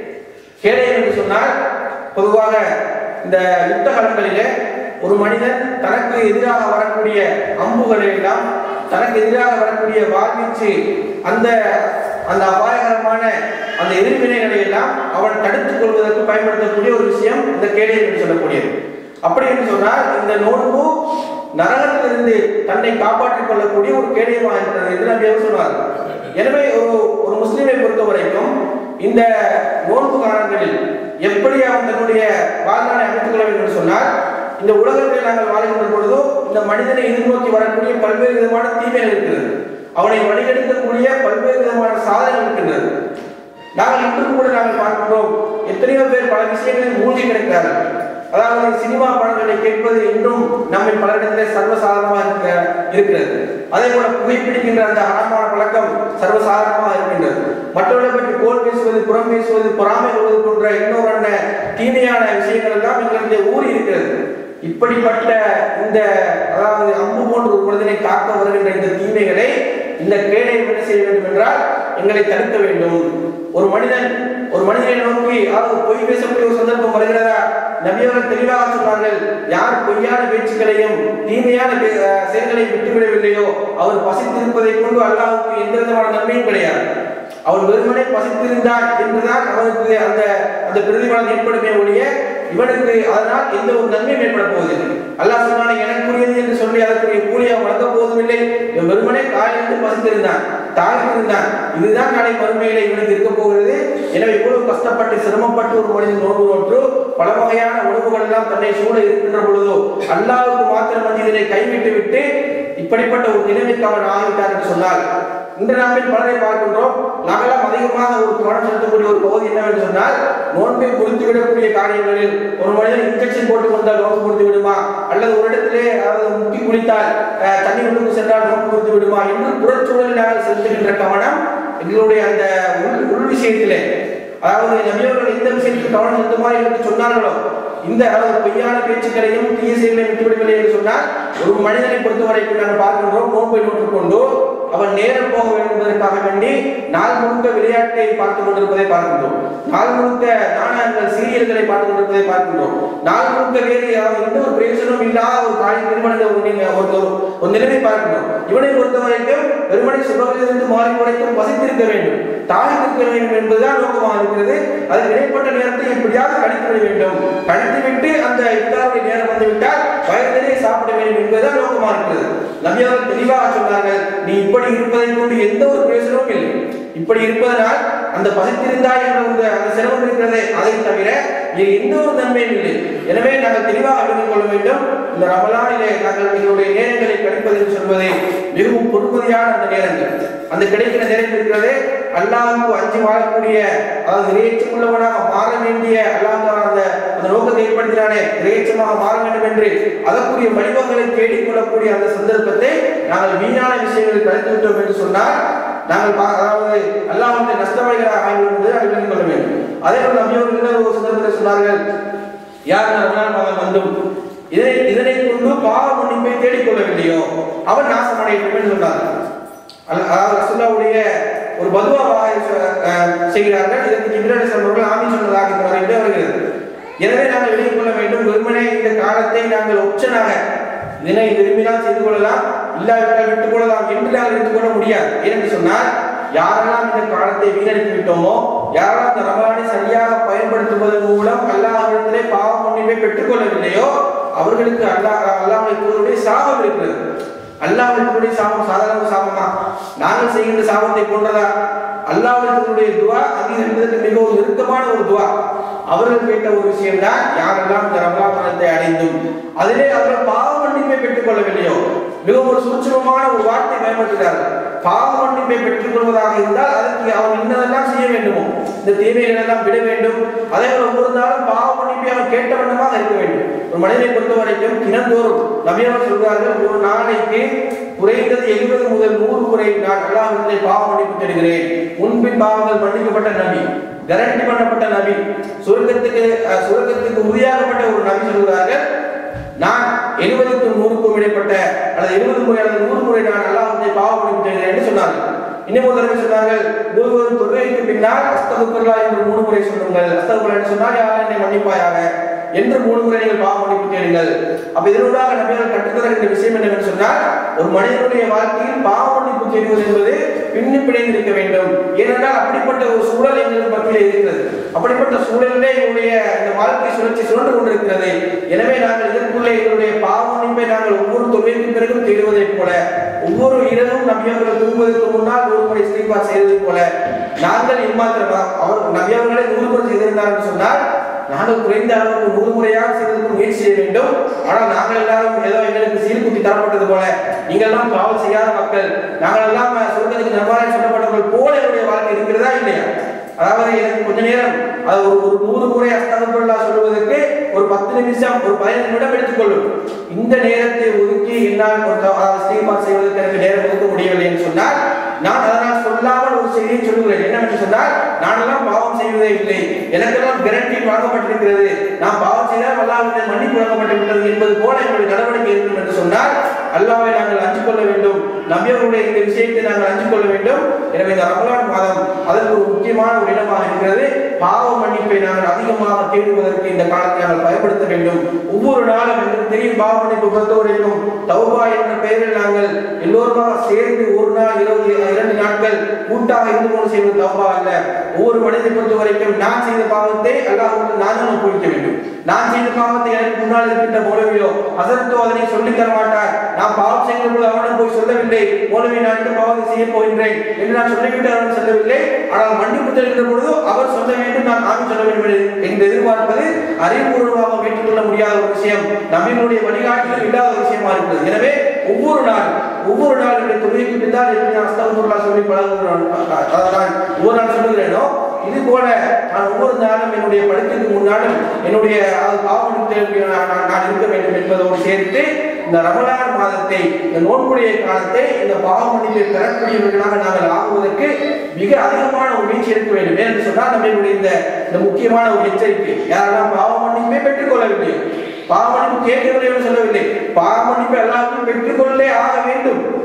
கேடை என்று சொன்னால் பொதுவாக இந்த யுத்த களங்களிலே ஒரு மனிதன் தனக்கு எதிராக வரக்கூடிய அம்புகளை எல்லாம் தனக்கு எதிராக வரக்கூடிய வாழ்வீச்சு அந்த அந்த அபாயகரமான அந்த எதிர்வினைகளை எல்லாம் அவன் தடுத்துக் கொள்வதற்கு பயன்படுத்தக்கூடிய ஒரு விஷயம் இந்த கேடை என்று சொல்லக்கூடியது அப்படி என்று சொன்னால் இந்த நோன்பு நரகத்திலிருந்து தன்னை காப்பாற்றிக் கொள்ளக்கூடிய ஒரு கேடயமாக இருக்கிறது என்று நபி அவர் சொன்னார் எனவே ஒரு ஒரு முஸ்லிமை பொறுத்த வரைக்கும் இந்த நோன்பு காலங்களில் எப்படி அவன் தன்னுடைய வாழ்நாளை அமைத்துக் கொள்ள வேண்டும் என்று சொன்னால் இந்த உலகத்தில் நாங்கள் வாழ்கின்ற பொழுதோ இந்த மனிதனை எதிர்நோக்கி வரக்கூடிய பல்வேறு விதமான தீமைகள் இருக்கிறது அவனை வழிகெடுக்கக்கூடிய பல்வேறு விதமான சாதனைகள் இருக்கின்றது நாங்கள் இன்றும் கூட நாங்கள் பார்க்கிறோம் எத்தனையோ பேர் பல விஷயங்களில் மூழ்கி கிடக்கிறார்கள் அதாவது சினிமா படங்களை கேட்பது இன்றும் நம்மை பலரிடத்திலே சர்வசாதாரணமாக இருக்க இருக்கிறது அதே போல புகைப்பிடிக்கின்ற அந்த அறமான பழக்கம் சர்வசாதாரணமாக இருக்கின்றது மற்றவர்களை பற்றி கோல் பேசுவது புறம் பேசுவது பொறாமை கொள்வது போன்ற இன்னொரு அண்ண தீமையான விஷயங்கள் எல்லாம் எங்களுடைய ஊறி இருக்கிறது இப்படிப்பட்ட இந்த அதாவது அம்பு போன்ற ஒரு மனிதனை காக்க வருகின்ற இந்த தீமைகளை இந்த கேடை என்ன செய்ய வேண்டும் என்றால் எங்களை தடுக்க வேண்டும் ஒரு மனிதன் ஒரு மனிதனை நோக்கி அதாவது பொய் பேசக்கூடிய ஒரு சந்தர்ப்பம் வருகிறதா நபியவர்கள் தெளிவாக சொன்னார்கள் யார் பொய்யான பேச்சுக்களையும் தீமையான பே- அஹ் செயல்களையும் விட்டுவிடவில்லையோ அவர் பசித்திருப்பதை கொண்டு அல்லாஹ்வுக்கு எந்த விதமான நன்மையும் கிடையாது அவன் வெறுமனே பசித்திருந்தான் என்றுதான் அவனுக்கு அந்த அந்த பிரதிபலன் ஏற்படுமே ஒழிய இவனுக்கு அதனால் எந்த ஒரு நன்மையும் ஏற்பட போவதில்லை அல்லாஹ் சொன்னான் எனக்குரியது என்று சொல்லி அதற்குரிய கூலியை அவன் வழங்க போவதுமில்லை இவன் வெறுமனே காலிலிருந்து பசித்திருந்தான் தாழ்த்திருந்தான் இதுதான் நாளை மறுமையில இவனுக்கு இருக்க போகிறது எனவே இவ்வளவு கஷ்டப்பட்டு சிரமப்பட்டு ஒரு மனிதன் நோன்பு நோற்று பல வகையான உணவுகள் எல்லாம் தன்னை சூழ இருக்கின்ற பொழுதோ அல்லாஹ்வுக்கு மாத்திரம் வந்து இதனை கைவிட்டு விட்டு இப்படிப்பட்ட ஒரு நிலைமைக்கு அவன் ஆகிவிட்டார் என்று சொன்னால் இன்று நாங்கள் பலரை பார்க்கின்றோம் நாங்களாம் அதிகமாக ஒரு கவனம் செலுத்தக்கூடிய ஒரு பகுதி என்னவென்று சொன்னால் நோன்பை குறித்து விடக்கூடிய காரியங்களில் ஒரு மனிதன் இன்ஜெக்ஷன் போட்டுக் கொண்டால் நோன்பு கொடுத்து விடுமா அல்லது ஒரு இடத்திலே அதாவது முக்கி குளித்தால் அஹ், தண்ணி உள்ளுக்கு சென்றால் நோன்பு கொடுத்து விடுமா என்று புறச்சூழலில் நாங்கள் செலுத்துகின்ற கவனம் எங்களுடைய அந்த உள் உள் விஷயத்திலே அதாவது நபியவர்கள் எந்த விஷயத்தில் கவனம் செலுத்துமாறு என்று சொன்னார்களோ இந்த அதாவது பொய்யான பேச்சுக்களையும் தீய செயல்களையும் விட்டுவிடவில்லை என்று சொன்னால் ஒரு மனிதனை பொறுத்தவரைக்கும் நாங்கள் பார்க்கின்றோம் நோன்பை நோற்றுக்கொண்டு அவன் நேரம் போக வேண்டும் என்பதற்காக வேண்டி நாள் முழுக்க விளையாட்டை பார்த்துக் கொண்டிருப்பதை பார்க்கின்றோம் நாள் முழுக்க நாணயங்கள் சீரியல்களை பார்த்துக் கொண்டிருப்பதை பார்க்கின்றோம் நாள் முழுக்க வேறு யாரும் எந்த ஒரு பிரயோஜனம் இல்லாத ஒரு காலை நிறுவனங்கள் ஒரு நீங்க ஒரு ஒரு- ஒரு நிலைமை பார்க்கின்றோம் இவனை பொறுத்த வரைக்கும் வெறுமனை சுபவிலிருந்து மாறி வரைக்கும் வசித்திருக்க வேண்டும் தாழ்த்திருக்க வேண்டும் என்பதுதான் நோக்கமாக இருக்கிறது அது இடைப்பட்ட நேரத்தை எப்படியாவது கழித்து விட வேண்டும் கழித்து விட்டு அந்த இஃப்தாருடைய நேரம் வந்து விட்டால் வயதிலே சாப்பிட வேண்டும் என்பதுதான் நோக்கமாக இருக்கிறது நபி அவர்கள் தெளிவாக சொன்னார்கள் நீ இப்படி இருப்பதை கொண்டு எந்த ஒரு பிரயோஜனமும் இல்லை இப்படி இருப்பதனால் அந்த பசித்திருந்தாய் என்ற ஒரு அந்த சிரமம் இருக்கிறதே அதை தவிர வேறு எந்த ஒரு நன்மையும் இல்லை எனவே நாங்கள் தெளிவாக அறிந்து கொள்ள வேண்டும் இந்த ரமலானிலே நாங்கள் எங்களுடைய நேரங்களை கழிப்பது என்று சொல்வது மிகவும் பொறுமதியான அந்த நேரங்கள் அந்த கிடைக்கிற நேரம் இருக்கிறதே அல்லாஹ்வுக்கு அஞ்சு வாழக்கூடிய அதாவது இறையச்சம் உள்ளவனாக மாற வேண்டிய அல்லாஹ் அந்த அந்த நோக்கத்தை ஏற்படுத்தினானே இறையச்சமாக மாற வேண்டும் என்று அதற்குரிய வடிவங்களை தேடிக்கொள்ளக்கூடிய அந்த சந்தர்ப்பத்தை நாங்கள் வீணான விஷயங்களில் கழித்து விட்டோம் என்று சொன்னால் நாங்கள் பா- அதாவது அல்லாஹ்வுடைய நஷ்டவாளிகளாக ஆகிவிடும் என்பதை நாங்கள் விளங்கிக் கொள்ள வேண்டும் அதே போல நபியவர்கள் இன்னொரு ஒரு சந்தர்ப்பத்தில் சொன்னார்கள் யார் இந்த ரமலான் மாதம் வந்தும் இதனை இதனை கொண்டு பாவ மன்னிப்பை தேடிக்கொள்ளவில்லையோ அவன் நாசமடையட்டும் என்று சொன்னார்கள் அல்ல- அதாவது ரசூல்லாவுடைய ஒரு பதுவாவாக அஹ், செய்கிறார்கள் இதற்கு ஜிப்ரல் அவர்கள் ஆமீன் சொன்னதாக இந்த வரையிலே வருகிறது எனவே நாங்கள் விலகிக் கொள்ள வேண்டும் வெறுமனே இந்த காலத்தை நாங்கள் ஒப்ஷனாக இதனை விரும்பினால் செய்து கொள்ளலாம் இல்லாவிட்டால் விட்டுக் கொள்ளலாம் என்று நாங்கள் எடுத்துக்கொள்ள முடியாது ஏனென்று சொன்னால் யாரெல்லாம் இந்த காலத்தை வீணடித்து விட்டோமோ யாரெல்லாம் இந்த ரமலானை சரியாக பயன்படுத்துவதன் மூலம் அல்லாஹ்விடத்திலே பாவ மன்னிப்பை பெற்றுக்கொள்ளவில்லையோ அவர்களுக்கு அல்லாஹ் அல்லாஹ்வை தூதருடைய சாபம் இருக்கிறது அல்லாஹ்விடத்துடைய சாபம் சாதாரண சாபமா நாங்கள் செய்கின்ற சாபத்தை போன்றதா அல்லாஹ்விடத்துடைய துவா அங்கீகரிப்பதற்கு மிகவும் நெருக்கமான ஒரு துவா அவர்கள் கேட்ட ஒரு விஷயம் தான் யாரெல்லாம் இந்த ரமலான் மாதத்தை அடைந்தும் அதிலே அவர்கள் பாவ மன்னிப்பை பெற்றுக் கொள்ளவில்லையோ மிகவும் ஒரு சூட்சமமான ஒரு வார்த்தை பயன்படுத்துகிறார்கள் பாவ மன்னிப்பை பெற்றுக் கொள்வதாக இருந்தால் அதற்கு அவன் இன்னதெல்லாம் செய்ய வேண்டுமோ இந்த தீமைகள் எல்லாம் விட வேண்டும் அதே போல ஒவ்வொரு நாளும் பாவ மன்னிப்பை அவன் கேட்ட வண்ணமாக இருக்க வேண்டும் ஒரு மனிதனை பொறுத்த வரைக்கும் தினந்தோறும் நபியவர் சொல்கிறார்கள் ஒரு நாளைக்கு குறைந்தது எழுபது முதல் நூறு முறை நான் அல்லாஹ்விடத்திலே பாவ மன்னிப்பு தேடுகிறேன் முன்பின் பாவங்கள் மன்னிக்கப்பட்ட நபி கேரண்டி பண்ணப்பட்ட நபி சொர்க்கத்துக்கு அஹ், சொர்க்கத்துக்கு உறுதியாகப்பட்ட ஒரு நபி சொல்கிறார்கள் நான் எழுபதுக்கும் நூறுக்கும் இடைப்பட்ட அல்லது எழுபது முறை அல்லது நூறு முறை நான் அல்லாஹ்வை பாவ மன்னிப்பு தேடுகிறேன் என்று சொன்னார்கள் இன்னும் ஒரு தடவை சொன்னார்கள் ஒருவரும் தொழுகைக்கு பின்னால் அஸ்தகுல்லா என்று மூணு முறை சொல்லுங்கள் அஸ்தகுல்லா என்று சொன்னால் யார் என்னை மன்னிப்பாயாக என்று மூணு முறை நீங்கள் பாவ மன்னிப்பு தேடுங்கள் அப்ப இதனூடாக நபிகள் கற்றுத்தருகின்ற விஷயம் என்னவென்று சொன்னால் ஒரு மனிதனுடைய வாழ்க்கையில் பாவ மன்னிப்பு தேடுவது என்பது பின்னி பிணைந்திருக்க வேண்டும் ஏனென்றால் அப்படிப்பட்ட ஒரு சூழல் எங்களுக்கு மத்தியில் இருக்கிறது அப்படிப்பட்ட சூழலிலே எங்களுடைய இந்த வாழ்க்கை சுழற்சி சுழன்று கொண்டிருக்கிறது எனவே நாங்கள் இதற்குள்ளே எங்களுடைய பாவ மன்னிப்பை நாங்கள் ஒவ்வொரு தொழிலுக்கு பிறகும் தேடுவதைப் போல ஒவ்வொரு இரவும் நபியவர்கள் தூங்குவதற்கு முன்னால் நூறு முறை ஸ்ரீபாத் செய்ததைப் போல நாங்கள் எம்மாத்திரமா அவர் நபியவர்களை நூறு முறை செய்திருந்தார் என்று சொன்னால் நாங்கள் குறைந்த அளவுக்கு நூறு முறையாக செய்வதற்கு முயற்சி செய்ய வேண்டும் ஆனால் நாங்கள் எல்லாரும் ஏதோ எங்களுக்கு சீர்குத்தி தரப்பட்டது போல நீங்கள் எல்லாம் பாவம் செய்யாத மக்கள் நாங்கள் எல்லாம் சொர்க்கத்துக்கு நன்மாராய் சொல்லப்பட்டவர்கள் போல என்னுடைய வாழ்க்கை இருக்கிறதா இல்லையா அதாவது எனக்கு கொஞ்ச நேரம் அது ஒரு ஒரு நூறு முறை அஸ்தகத்துல்லா சொல்வதற்கு ஒரு பத்து நிமிஷம் ஒரு பதினைந்து நிமிடம் எடுத்துக்கொள்ளும் இந்த நேரத்தை ஒதுக்கி என்னால் ஒரு த- அதாவது ஸ்ரீபாத் செய்வதற்கு எனக்கு நேரம் ஒதுக்க முடியவில்லை என்று சொன்னால் நான் அதனால் சொல்லாமல் ஒரு செய்தியை சொல்லுகிறேன் என்னவென்று சொன்னால் நானெல்லாம் பாவம் செய்வதே இல்லை எனக்கெல்லாம் கேரண்டி வழங்கப்பட்டிருக்கிறது நான் பாவம் செய்தால் அல்லாஹ்விடம் மன்னிப்பு வழங்கப்பட்டு விட்டது என்பது போல என்னுடைய நடவடிக்கை இருக்கும் என்று சொன்னால் அல்லாஹ்வை நாங்கள் அஞ்சு கொள்ள வேண்டும் நபியவருடைய இந்த விஷயத்தை நாங்கள் அஞ்சு கொள்ள வேண்டும் எனவே இந்த ரமலான் மாதம் அதற்கு ஒரு முக்கியமான ஒரு இடமாக இருக்கிறது பாவ மன்னிப்பை நாங்கள் அதிகமாக தேடுவதற்கு இந்த காலத்தை நாங்கள் பயன்படுத்த வேண்டும் ஒவ்வொரு நாளும் எங்களுக்கு தெரியும் பாவ மன்னிப்பு பொறுத்தவரைக்கும் தௌபா என்ற பெயரில் நாங்கள் எல்லோருமாக சேர்ந்து ஒரு நாள் இருபது இரண்டு நாட்கள் கூட்டாக இருந்து கொண்டு செய்வது தௌபா அல்ல ஒவ்வொரு மனிதனை பொறுத்த வரைக்கும் நான் செய்த பாவத்தை அல்லாஹ்வுக்கு நான் தான் ஒப்புவிக்க வேண்டும் நான் செய்த பாவத்தை எனக்கு முன்னால் இருக்கின்ற மௌலவியோ அதற்கோ அதனை சொல்லித் தர மாட்டார் நான் பாவம் செய்கிற போது அவனிடம் போய் சொல்லவில்லை மௌலவி நான் இந்த பாவத்தை செய்ய போகின்றேன் என்று நான் சொல்லிவிட்டு அவன் சொல்லவில்லை ஆனால் மன்னிப்பு தருகின்ற பொழுது அவர் சொல்ல வேண்டும் நான் ஆமி சொல்ல வேண்டும் என்று- என்று எதிர்பார்ப்பது அறிவுபூர்வமாக ஏற்றுக்கொள்ள முடியாத ஒரு விஷயம் நம்பிகளுடைய வழிகாட்டிலும் இல்லாத ஒரு விஷயமா இருக்கிறது எனவே ஒவ்வொரு நாள் ஒவ்வொரு நாள் என்னுடைய தொழுகைக்கு பின்னால் எப்படி நான் அஸ்தகுல்லா சொல்லி பழகுகிறேன் அதாவது நான் ஒவ்வொரு நாள் சொல்லுகிறேனோ இது போல நான் ஒவ்வொரு நாளும் என்னுடைய படுக்கைக்கு முன்னாலும் என்னுடைய அதாவது பாவமன்னிப்பு நான் நான் நான் இருக்க வேண்டும் என்பதோடு சேர்த்து இந்த ரமலான் மாதத்தை இந்த நோன்புடைய காலத்தை இந்த பாவமன்னிப்பை பெறக்கூடியவர்களாக நாங்கள் ஆகுவதற்கு மிக அதிகமான ஒரு முயற்சி எடுக்க வேண்டும் ஏன்னு சொன்னால் நம்மளுடைய இந்த இந்த முக்கியமான ஒரு எச்சரிக்கை யாரெல்லாம் பாவமன்னிப்பை பெற்றுக்கொள்ளவில்லை பாவமன்னிப்பு கேட்கவில்லை என்று சொல்லவில்லை பாவமன்னிப்பு எல்லாருக்கும் பெற்றுக்கொள்ளே ஆக வேண்டும்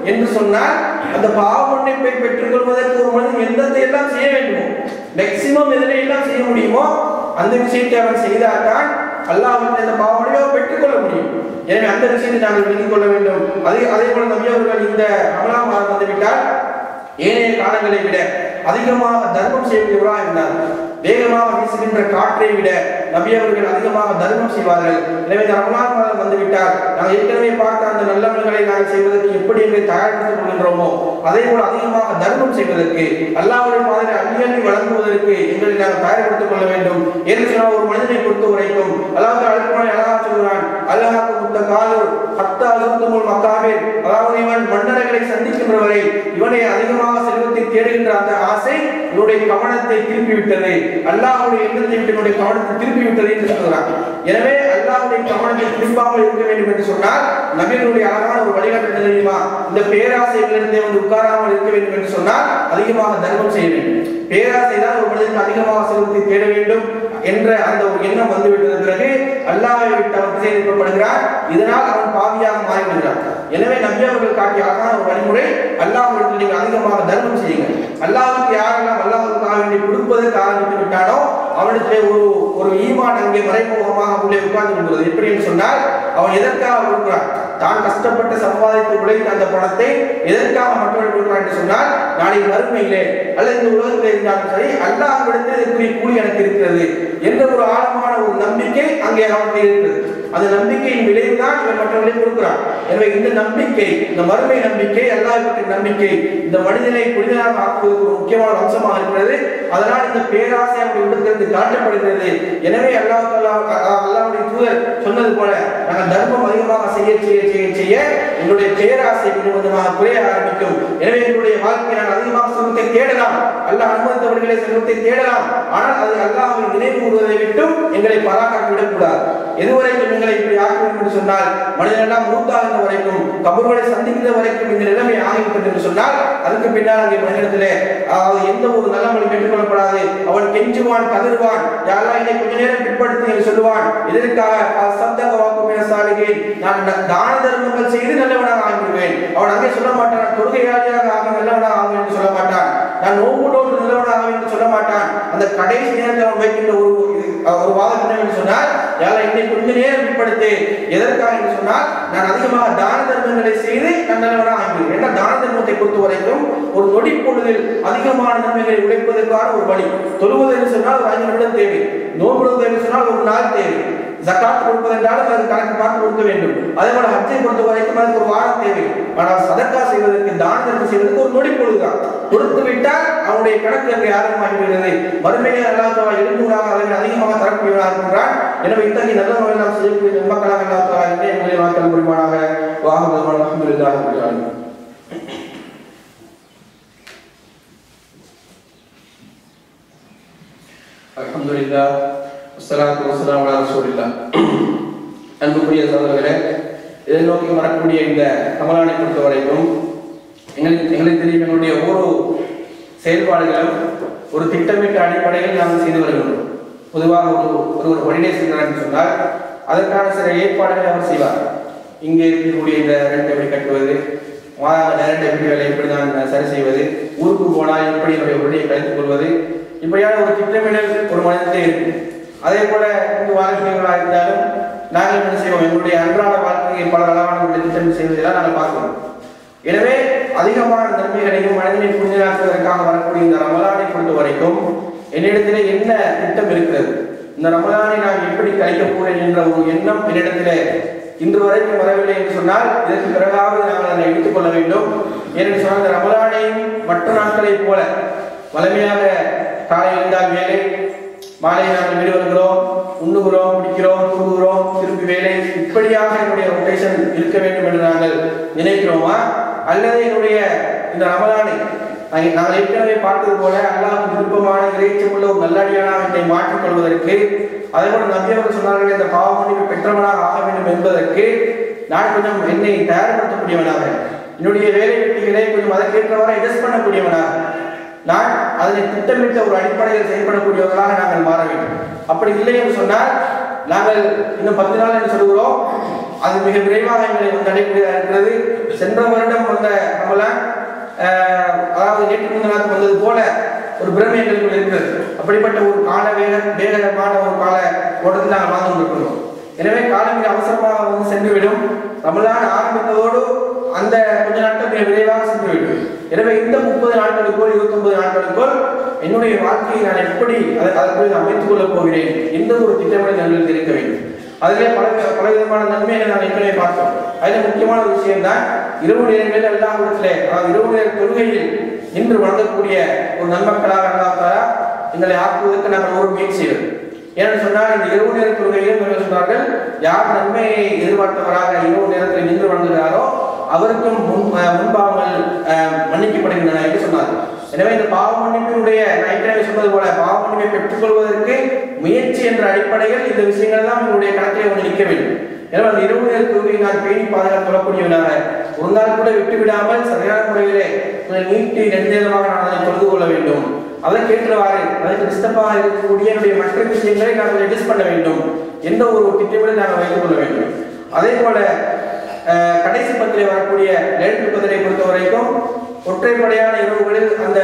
என்று சொன்னால் அந்த பாவ மன்னிப்பை பெற்றுக்கொள்வதற்கு ஒரு மனிதன் எந்தத்தை எல்லாம் செய்ய வேண்டுமோ மேக்சிமம் எதிலே எல்லாம் செய்ய முடியுமோ அந்த விஷயத்தை அவன் செய்தால்தான் அல்லாஹ் அந்த பாவ மன்னிப்பை அவன் பெற்றுக்கொள்ள முடியும் எனவே அந்த விஷயத்தை நாங்கள் விளங்கிக் கொள்ள வேண்டும் அதே அதே போல நபி அவர்கள் இந்த அமலாம் மாதம் வந்துவிட்டால் ஏனைய காலங்களை விட அதிகமாக தர்மம் செய்யக்கூடியவராக இருந்தார் வேகமாக வீசுகின்ற காற்றை விட நபி அவர்கள் அதிகமாக தர்மம் செய்வார்கள் எனவே இந்த ரமலான் மாதம் வந்துவிட்டால் நாங்கள் ஏற்கனவே பார்த்த அந்த நல்லவர்களை நாங்கள் செய்வதற்கு எப்படி எங்களை தயார்படுத்திக் கொள்கின்றோமோ அதே போல அதிகமாக தர்மம் செய்வதற்கு அல்லாவுடைய மாதிரி அள்ளி அள்ளி வழங்குவதற்கு எங்களை நாங்கள் தயார்படுத்திக் கொள்ள வேண்டும் என்று சொன்னால் ஒரு மனிதனை பொறுத்த வரைக்கும் அல்லாஹ் அழுத்தமாக அழகா சொல்கிறான் அல்லாஹ் முத்த காலூர் ஹத்தா அழுத்தமுல் மக்காபிர் அதாவது இவன் மன்னர்களை சந்திக்கின்ற வரை இவனை அதிகமாக செல்வத்தை தேடுகின்ற அந்த ஆசை இவனுடைய கவனத்தை திருப்பி விட்டது அல்லாஹ்வுடைய எண்ணத்தை விட்டு என்னுடைய கவனத்தை திருப்பி விட்டது என்று சொல்கிறான் எனவே அல்லாஹ்வுடைய கவனத்தை திரும்பாமல் இருக்க வேண்டும் என்று சொன்னால் நபியினுடைய அழகான ஒரு வழிகாட்டு என்ன தெரியுமா இந்த பேராசைகளிலிருந்தே வந்து உட்காராமல் இருக்க வேண்டும் என்று சொன்னால் அதிகமாக தர்மம் செய்ய வேண்டும் பேராசை தான் ஒரு மனிதனுக்கு அதிகமாக செல்வத்தை தேட வேண்டும் என்ற அந்த ஒரு எண்ணம் வந்துவிட்டது பிறகு அல்லாஹ்வை விட்டு அவன் திசை திருப்பப்படுகிறான் இதனால் அவன் பாவியாக மாறிவிடுகிறான் எனவே நபி அவர்கள் காட்டிய அழகான ஒரு வழிமுறை அல்லாஹ்விடத்தில் நீங்கள் அதிகமாக தர்மம் செய்யுங்கள் அல்லாஹ்வுக்கு யாரெல்லாம் அல்லாஹ்வுக்காக வேண்டி கொடுப்பதற்கு ஆரம்பித்து விட்டானோ அவனிடத்திலே ஒரு ஒரு ஈமான் அங்கே மறைமுகமாக உள்ளே உட்கார்ந்து கொள்கிறது எப்படி என்று சொன்னால் அவன் எதற்காக கொடுக்கிறான் தான் கஷ்டப்பட்டு சம்பாதித்து உழைத்த அந்த பணத்தை எதற்காக மற்றவர்கள் கொடுக்கிறான் என்று சொன்னால் நாளை மறுமையிலே அல்லது இந்த உலகத்தில் இருந்தாலும் சரி அல்லாஹ்விடத்தில் இதற்குரிய கூலி எனக்கு இருக்கிறது என்ற ஒரு ஆழமான ஒரு நம்பிக்கை அங்கே அவனுக்கு இருக்கிறது அந்த நம்பிக்கையின் விளைவுதான் இவன் மற்றவர்களை கொடுக்கிறான் எனவே இந்த நம்பிக்கை இந்த மறுமை நம்பிக்கை அல்லாஹ் பற்றிய நம்பிக்கை இந்த மனிதனை புனிதனாக ஆக்குவதற்கு ஒரு முக்கியமான அம்சமாக இருக்கிறது அதனால் இந்த பேராசை அவருடைய இடத்திலிருந்து காட்டப்படுகிறது எனவே அல்லாஹ் தஆலா அல்லாஹ்வுடைய தூதர் சொன்னது போல நாங்கள் தர்மம் அதிகமாக செய்ய செய்ய செய்ய செய்ய எங்களுடைய பேராசை முழுவதுமாக குறைய ஆரம்பிக்கும் எனவே எங்களுடைய வாழ்க்கையை நாங்கள் அதிகமாக செல்வத்தை தேடலாம் அல்லாஹ் அனுமதித்தவர்களை செல்வத்தை தேடலாம் ஆனால் அது அல்லாஹ்வை நினைவு கூறுவதை விட்டும் எங்களை பராக்காக்கி விடக்கூடாது எதுவரைக்கும் எங்களை இப்படி ஆக்க வேண்டும் என்று சொன்னால் மனிதனெல்லாம் மூத்தாகின்ற வரைக்கும் கபர்களை சந்திக்கிற வரைக்கும் இந்த நிலைமை ஆகிவிட்டது என்று சொன்னால் அதுக்கு பின்னால் அங்கே மனிதனிடத்திலே அதாவது எந்த ஒரு நல்லவனும் பெற்றுக்கொள்ளப்படாது அவன் கெஞ்சுவான் கதறுவான் யாரெல்லாம் என்னை கொஞ்ச நேரம் பிற்படுத்தி என்று சொல்லுவான் இதற்காக சப்தக வாக்கு சாலிகை நான் ந- தான தர்மங்கள் செய்து நல்லவனாக ஆகிவிடுவேன் அவன் அங்கே சொல்ல மாட்டான் நான் தொழுகையாளியாக ஆக நல்லவனாக ஆகும் என்று சொல்ல மாட்டான் நான் நோம்புடோடு நல்லவனாக ஆகும் என்று சொல்ல மாட்டான் அந்த கடைசி நேரத்தில் அவன் வைக்கின்ற ஒரு இது- ஒரு வாதம் என்னவென்று சொன்னால் யாரை என்னை கொஞ்ச நேரம் பிற்படுத்து எதற்காக என்று சொன்னால் நான் அதிகமாக தான தர்மங்களை செய்து நான் நல்லவனாக ஆகிவிடுவேன் ஏன்னா தான தர்மத்தை பொறுத்த வரைக்கும் ஒரு நொடி பொழுதில் அதிகமான நன்மைகளை உழைப்பதற்கான ஒரு வழி தொழுவது என்று சொன்னால் ஒரு ஐந்து நிமிடம் தேவை நோன்புவது என்று சொன்னால் ஒரு நாள் தேவை ஜக்காத் கொடுப்பதென்றாலும் அது கணக்கு பார்த்து கொடுக்க வேண்டும் அதே போல ஹஜ்ஜை பொறுத்த வரைக்கும் அதுக்கு ஒரு வாரம் தேவை ஆனால் சதக்கா செய்வதற்கு தான தர்மம் செய்வதற்கு ஒரு நொடி பொழுதுதான் கொடுத்து விட்டால் அவனுடைய கணக்கு அங்கே ஆரம்பமாகிவிடுகிறது மறுமையிலே அல்லாஹ் எழுநூறாக அதை விட அதிகமாக தரக்கூடியவனாக இருக்கின்றான் எனவே இத்தகைய நல்ல முறையில் நாம் செய்யக்கூடிய நன்மக்களாக அல்லாஹ் என்னை உங்களை வாக்கள் புரிவானாக வாகம் அல்ஹம்துலில்லாஹ் அல்ஹம்துலில்லா வஸ்ஸலாத்து வஸ்ஸலாமு அலா ரசூலில்லாஹ் அன்புக்குரிய சகோதரர்களே இதை நோக்கி வரக்கூடிய இந்த கமலானை பொறுத்த வரைக்கும் எங்களுக்கு எங்களுக்கு தெரியும் எங்களுடைய ஒவ்வொரு செயல்பாடுகளும் ஒரு திட்டமிட்ட அடிப்படையில் நாங்கள் செய்து வருகின்றோம் பொதுவாக ஒரு ஒரு ஒரு வழியை செய்கிறார் என்று சொன்னால் அதற்கான சில ஏற்பாடுகளை அவர் செய்வார் இங்கே இருக்கக்கூடிய இந்த ரெண்டை எப்படி கட்டுவது மாத நேரண்டை வீடுகளை எப்படி நான் சரி செய்வது ஊருக்கு போனால் எப்படி என்னுடைய உடனே கழித்துக் கொள்வது இப்படியான ஒரு திட்டமிடல் ஒரு மனிதத்தை இருக்கு அதே போல இங்கு வாழ்க்கைகளாக இருந்தாலும் நாங்கள் என்ன செய்வோம் எங்களுடைய அன்றாட வாழ்க்கையை பல அளவான திட்டம் செய்வதெல்லாம் நாங்கள் பார்க்கிறோம் எனவே அதிகமான நன்மைகளையும் மனிதனை புரிஞ்சாக்குவதற்காக வரக்கூடிய இந்த ரமலானை பொறுத்த வரைக்கும் என்னிடத்திலே என்ன திட்டம் இருக்கிறது இந்த ரமலானை நான் எப்படி கழிக்கப் போறேன் என்ற ஒரு எண்ணம் என்னிடத்திலே இன்று வரைக்கும் வரவில்லை என்று சொன்னால் இதற்கு பிறகாவது நாங்கள் அதை எடுத்துக்கொள்ள வேண்டும் ஏனென்று சொன்னால் இந்த ரமலானையும் மற்ற நாட்களைப் போல வலிமையாக காலை எழுந்தால் வேலை மாலை நாங்கள் வீடு வருகிறோம் உண்ணுகிறோம் குடிக்கிறோம் தூங்குகிறோம் திருப்பி வேலை இப்படியாக என்னுடைய ரொட்டேஷன் இருக்க வேண்டும் என்று நாங்கள் நினைக்கிறோமா அல்லது என்னுடைய இந்த ரமலானை நாங்கள் நாங்கள் ஏற்கனவே பார்த்தது போல அல்லாஹ் விருப்பமான இறைச்சமுள்ள ஒரு நல்லடியானாக என்னை மாற்றிக் கொள்வதற்கு அதே போல நம்பியவர்கள் சொன்னார்கள் இந்த பாவ மன்னிப்பு பெற்றவனாக ஆக வேண்டும் என்பதற்கு நான் கொஞ்சம் என்னை தயார்படுத்தக்கூடியவனாக என்னுடைய வேலை வெட்டிகளை கொஞ்சம் அதற்கேற்றவாறு எடஸ் பண்ணக்கூடியவனாக நான் அதனை திட்டமிட்ட ஒரு அடிப்படையில் செயல்படக்கூடியவர்களாக நாங்கள் மாற வேண்டும் அப்படி இல்லை என்று சொன்னால் நாங்கள் இன்னும் பத்து நாள் என்று சொல்கிறோம் அது மிக விரைவாக எங்களை வந்து அடையக்கூடியதாக இருக்கிறது சென்ற வருடம் வந்த ரமலான் ஆஹ், அதாவது நேற்று முந்தினாத்து வந்தது போல ஒரு பிரமை எங்களுக்குள் இருக்கிறது அப்படிப்பட்ட ஒரு கால வேக வேகமான ஒரு கால ஓட்டத்தில் நாங்கள் வாழ்ந்து கொண்டிருக்கிறோம் எனவே காலம் மிக அவசரமாக வந்து சென்றுவிடும் ரமலான் ஆரம்பித்ததோடு அந்த கொஞ்ச நாட்கள் மிக விரைவாக சென்றுவிடும் எனவே இந்த முப்பது நாட்களுக்குள் இருபத்தொன்பது நாட்களுக்குள் என்னுடைய வாழ்க்கையை நான் எப்படி அதை அதற்குள் நான் அமைத்துக் கொள்ளப் போகிறேன் எந்த ஒரு திட்டமிடல் எங்களுக்கு இருக்க வேண்டும் அதிலே பல பல விதமான நன்மைகளை நான் ஏற்கனவே பார்த்தோம் அதில் முக்கியமான ஒரு விஷயம் தான் இரவு நேரங்களில் எல்லா இடத்திலே அதாவது இரவு நேர தொழுகையில் நின்று வழங்கக்கூடிய ஒரு நன்மக்களாக இருந்தால் எங்களை ஆக்குவதற்கு நாங்கள் ஒரு முயற்சி செய்வது ஏன்னு சொன்னால் இந்த இரவு நேர தொழுகையிலும் இவர்கள் சொன்னார்கள் யார் நன்மையை எதிர்பார்த்தவராக இரவு நேரத்தில் நின்று வழங்குகிறாரோ அவருக்கும் முன் அஹ் முன்பாவங்கள் அஹ், மன்னிக்கப்படுகின்றன என்று சொன்னார்கள் எனவே இந்த பாவ மன்னிப்பினுடைய நான் ஏற்கனவே சொன்னது போல பாவ மன்னிப்பை பெற்றுக்கொள்வதற்கு முயற்சி என்ற அடிப்படையில் இந்த விஷயங்கள் எல்லாம் உங்களுடைய கணக்கில் வந்து நிற்க வேண்டும் எனவே அந்த இரவு நேர தொழுகையை நான் பேணி பாதுகாத்து கொள்ளக்கூடியவனாக ஒரு நாள் கூட விட்டு விடாமல் சரியான முறையிலே கொஞ்சம் நீட்டி நெடுநேரமாக நான் அதை தொழுது கொள்ள வேண்டும் அதற்கு ஏற்றவாறு அதற்கு டிஸ்டர்பாக இருக்கக்கூடிய என்னுடைய மற்ற விஷயங்களை நான் கொஞ்சம் அட்ஜஸ்ட் பண்ண வேண்டும் எந்த ஒரு திட்டமிடல் நான் வைத்துக் கொள்ள வேண்டும் அதே போல அஹ், கடைசி பத்திலே வரக்கூடிய லேட் பத்திரை பொறுத்த வரைக்கும் ஒற்றைப்படையான இரவுகளில் அந்த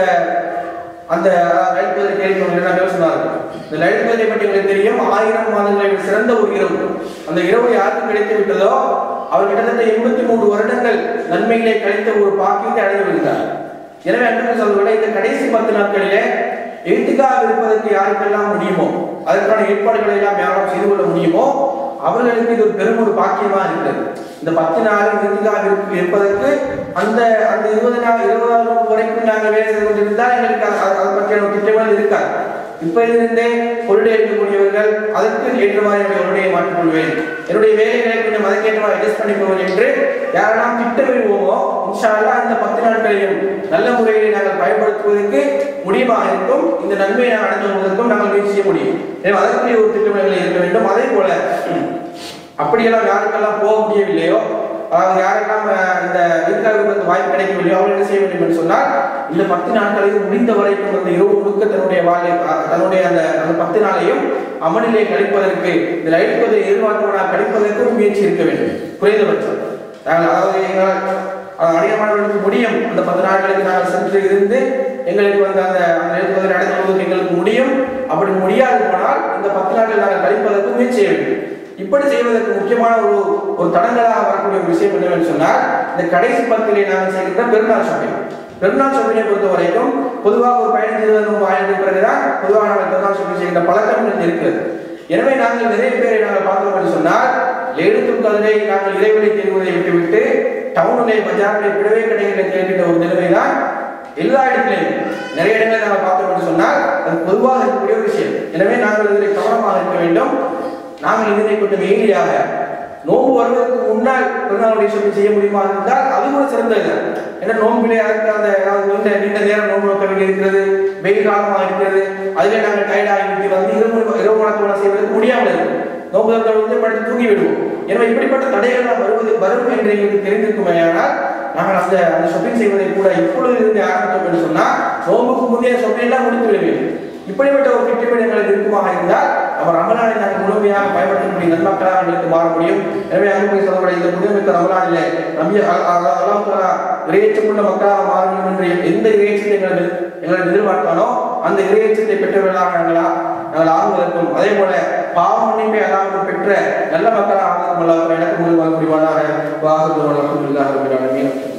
அந்த லைட் பத்திரை கேள்வி நான் சொன்னார்கள் இந்த லைட் பத்திரை பற்றி உங்களுக்கு தெரியும் ஆயிரம் மாதங்களை விட சிறந்த ஒரு இரவு அந்த இரவு யாருக்கு கிடைத்து விட்டதோ அவர் கிட்டத்தட்ட எண்பத்தி மூன்று வருடங்கள் நன்மைகளை கழித்த ஒரு பாக்கியத்தை அடைந்து விடுகிறார் எனவே அன்பு சொல்வதை இந்த கடைசி பத்து நாட்களிலே எழுத்துக்காக இருப்பதற்கு யாருக்கெல்லாம் முடியுமோ அதற்கான ஏற்பாடுகளை எல்லாம் யாராலும் செய்து கொள்ள முடியுமோ அவர்களுக்கு இது ஒரு பெரும் ஒரு பாக்கியமா இருக்கிறது இந்த பத்து நாள் எழுத்துக்காக இருப்பதற்கு அந்த அந்த இருபது நாள் இருபதாயிரம் வரைக்கும் நாங்கள் வேலை செய்து கொண்டிருந்தால் எங்களுக்கு அது- அது- அதை பற்றிய ஒரு திட்டமிடல் இருக்காது இப்ப இருந்தே கொள்கை இருக்கக்கூடியவர்கள் அதற்கு ஏற்றவாறு என்னுடைய கொள்கையை மாற்றிக்கொள்வேன் என்னுடைய வேலைகளை கொஞ்சம் அதற்கேற்றவாறு அட்ஜஸ்ட் பண்ணிக்கொள்வேன் என்று யாரெல்லாம் திட்டமிடுவோமோ இன்ஷா அல்லாஹ் இந்த பத்து நாட்களையும் நல்ல முறையில் நாங்கள் பயன்படுத்துவதற்கு முடியுமாக இருக்கும் இந்த நன்மையை நாங்கள் அடைந்து கொள்வதற்கும் நாங்கள் முயற்சி செய்ய முடியும் எனவே அதற்குரிய ஒரு திட்டமிடல்கள் இருக்க வேண்டும் அதே போல அப்படியெல்லாம் யாருக்கெல்லாம் போக முடியவில்லையோ அதாவது யாரெல்லாம் அஹ், இந்த வீட்டுக்கு வாய்ப்பு கிடைக்கவில்லையோ அவர்கள் என்ன செய்ய வேண்டும் என்று சொன்னால் இந்த பத்து நாட்களையும் முடிந்த வரைக்கும் அந்த இரவு முழுக்க தன்னுடைய வாழ்வை அஹ், தன்னுடைய அந்த அந்த பத்து நாளையும் அமலிலே கழிப்பதற்கு இந்த அழிப்பதை எதிர்பார்த்தவனாக கழிப்பதற்கு ஒரு முயற்சி இருக்க வேண்டும் குறைந்தபட்சம் நாங்கள் அதாவது எங்களால் அஹ், அதிகமானவர்களுக்கு முடியும் அந்த பத்து நாட்களுக்கு நாங்கள் சென்று இருந்து எங்களுக்கு வந்து அந்த அந்த எழுப்புவதை நடந்து கொள்வதற்கு எங்களுக்கு முடியும் அப்படி முடியாது போனால் இந்த பத்து நாட்கள் நாங்கள் கழிப்பதற்கு முயற்சி செய்ய வேண்டும் இப்படி செய்வதற்கு முக்கியமான ஒரு ஒரு தடங்களாக வரக்கூடிய ஒரு விஷயம் என்னவென்று சொன்னால் இந்த கடைசி பத்திலே நாங்கள் செய்கின்ற பெருநாள் ஷாப்பிங் பெருநாள் ஷாப்பிங்கை பொறுத்த வரைக்கும் பொதுவாக ஒரு பதினஞ்சு இருபது ஆயிரத்துக்கு பிறகுதான் பொதுவாக நாங்கள் பெருநாள் ஷாப்பிங் செய்கின்ற பழக்கம் இன்று இருக்கிறது எனவே நாங்கள் நிறைய பேரை நாங்கள் பார்த்தோம் என்று சொன்னால் எழுத்தும் கதிரை நாங்கள் இறைவனை தேடுவதை விட்டுவிட்டு டவுனிலே பஜாரிலே பிடவே கடைகளில் கேட்கின்ற ஒரு நிலைமை தான் எல்லா இடத்திலையும் நிறைய இடங்களை நாங்கள் பார்த்தோம் என்று சொன்னால் அது பொதுவாக இருக்கக்கூடிய ஒரு விஷயம் எனவே நாங்கள் இதில் கவனமாக இருக்க வேண்டும் நாங்கள் இதனை கொஞ்சம் எளியாக நோன்பு வருவதற்கு முன்னால் பிறநாளுடைய சொல்லி செய்ய முடியுமா இருந்தால் அது கூட சிறந்தது ஏன்னா நோம்பிலே அதுக்கு அந்த அதாவது நீண்ட நீண்ட நேரம் நோன்பு நோக்க வேண்டி இருக்கிறது வெயில் காலமாக இருக்கிறது அதிலே நாங்கள் டயர்டாகி விட்டு வந்து இரவு இரவு வணக்கம் செய்வதற்கு முடியாமல் இருக்கும் நோன்பு திறந்தவர்கள் வந்து படுத்து தூங்கி விடுவோம் எனவே இப்படிப்பட்ட தடைகள் வருவது வரும் என்று எங்களுக்கு தெரிந்திருக்குமேயானால் நாங்கள் அந்த அந்த ஷாப்பிங் செய்வதை கூட இப்பொழுது இருந்து ஆரம்பித்தோம் என்று சொன்னால் நோம்புக்கு முந்தைய ஷாப்பிங் எல்லாம் முடித்து விட வேண்டும் இப்படிப்பட்ட ஒரு திட்டமிடல் எங்களுக்கு இருக்குமாக இருந்தால் அவர் ரமலானை நாங்கள் முழுமையாக பயன்படுத்தக்கூடிய நன்மக்களாக எங்களுக்கு மாற முடியும் எனவே அன்புமை சொல்லக்கூடிய இந்த புதுமிக்க ரமலானிலே நம்பிய அல்லாம் தலா இறையச்சமுள்ள மக்களாக மாற வேண்டும் என்று எந்த இறையச்சத்தை எங்கள் எங்களை எதிர்பார்த்தானோ அந்த இறையச்சத்தை பெற்றவர்களாக நாங்களா நாங்கள் ஆகுவதற்கும் அதே போல பாவ மன்னிப்பை அல்லாமல் பெற்ற நல்ல மக்களாக ஆகுவதற்கும் அல்லாமல் எனக்கு முழு புரிவானாக வாகுது வளர்க்கும் இல்லாத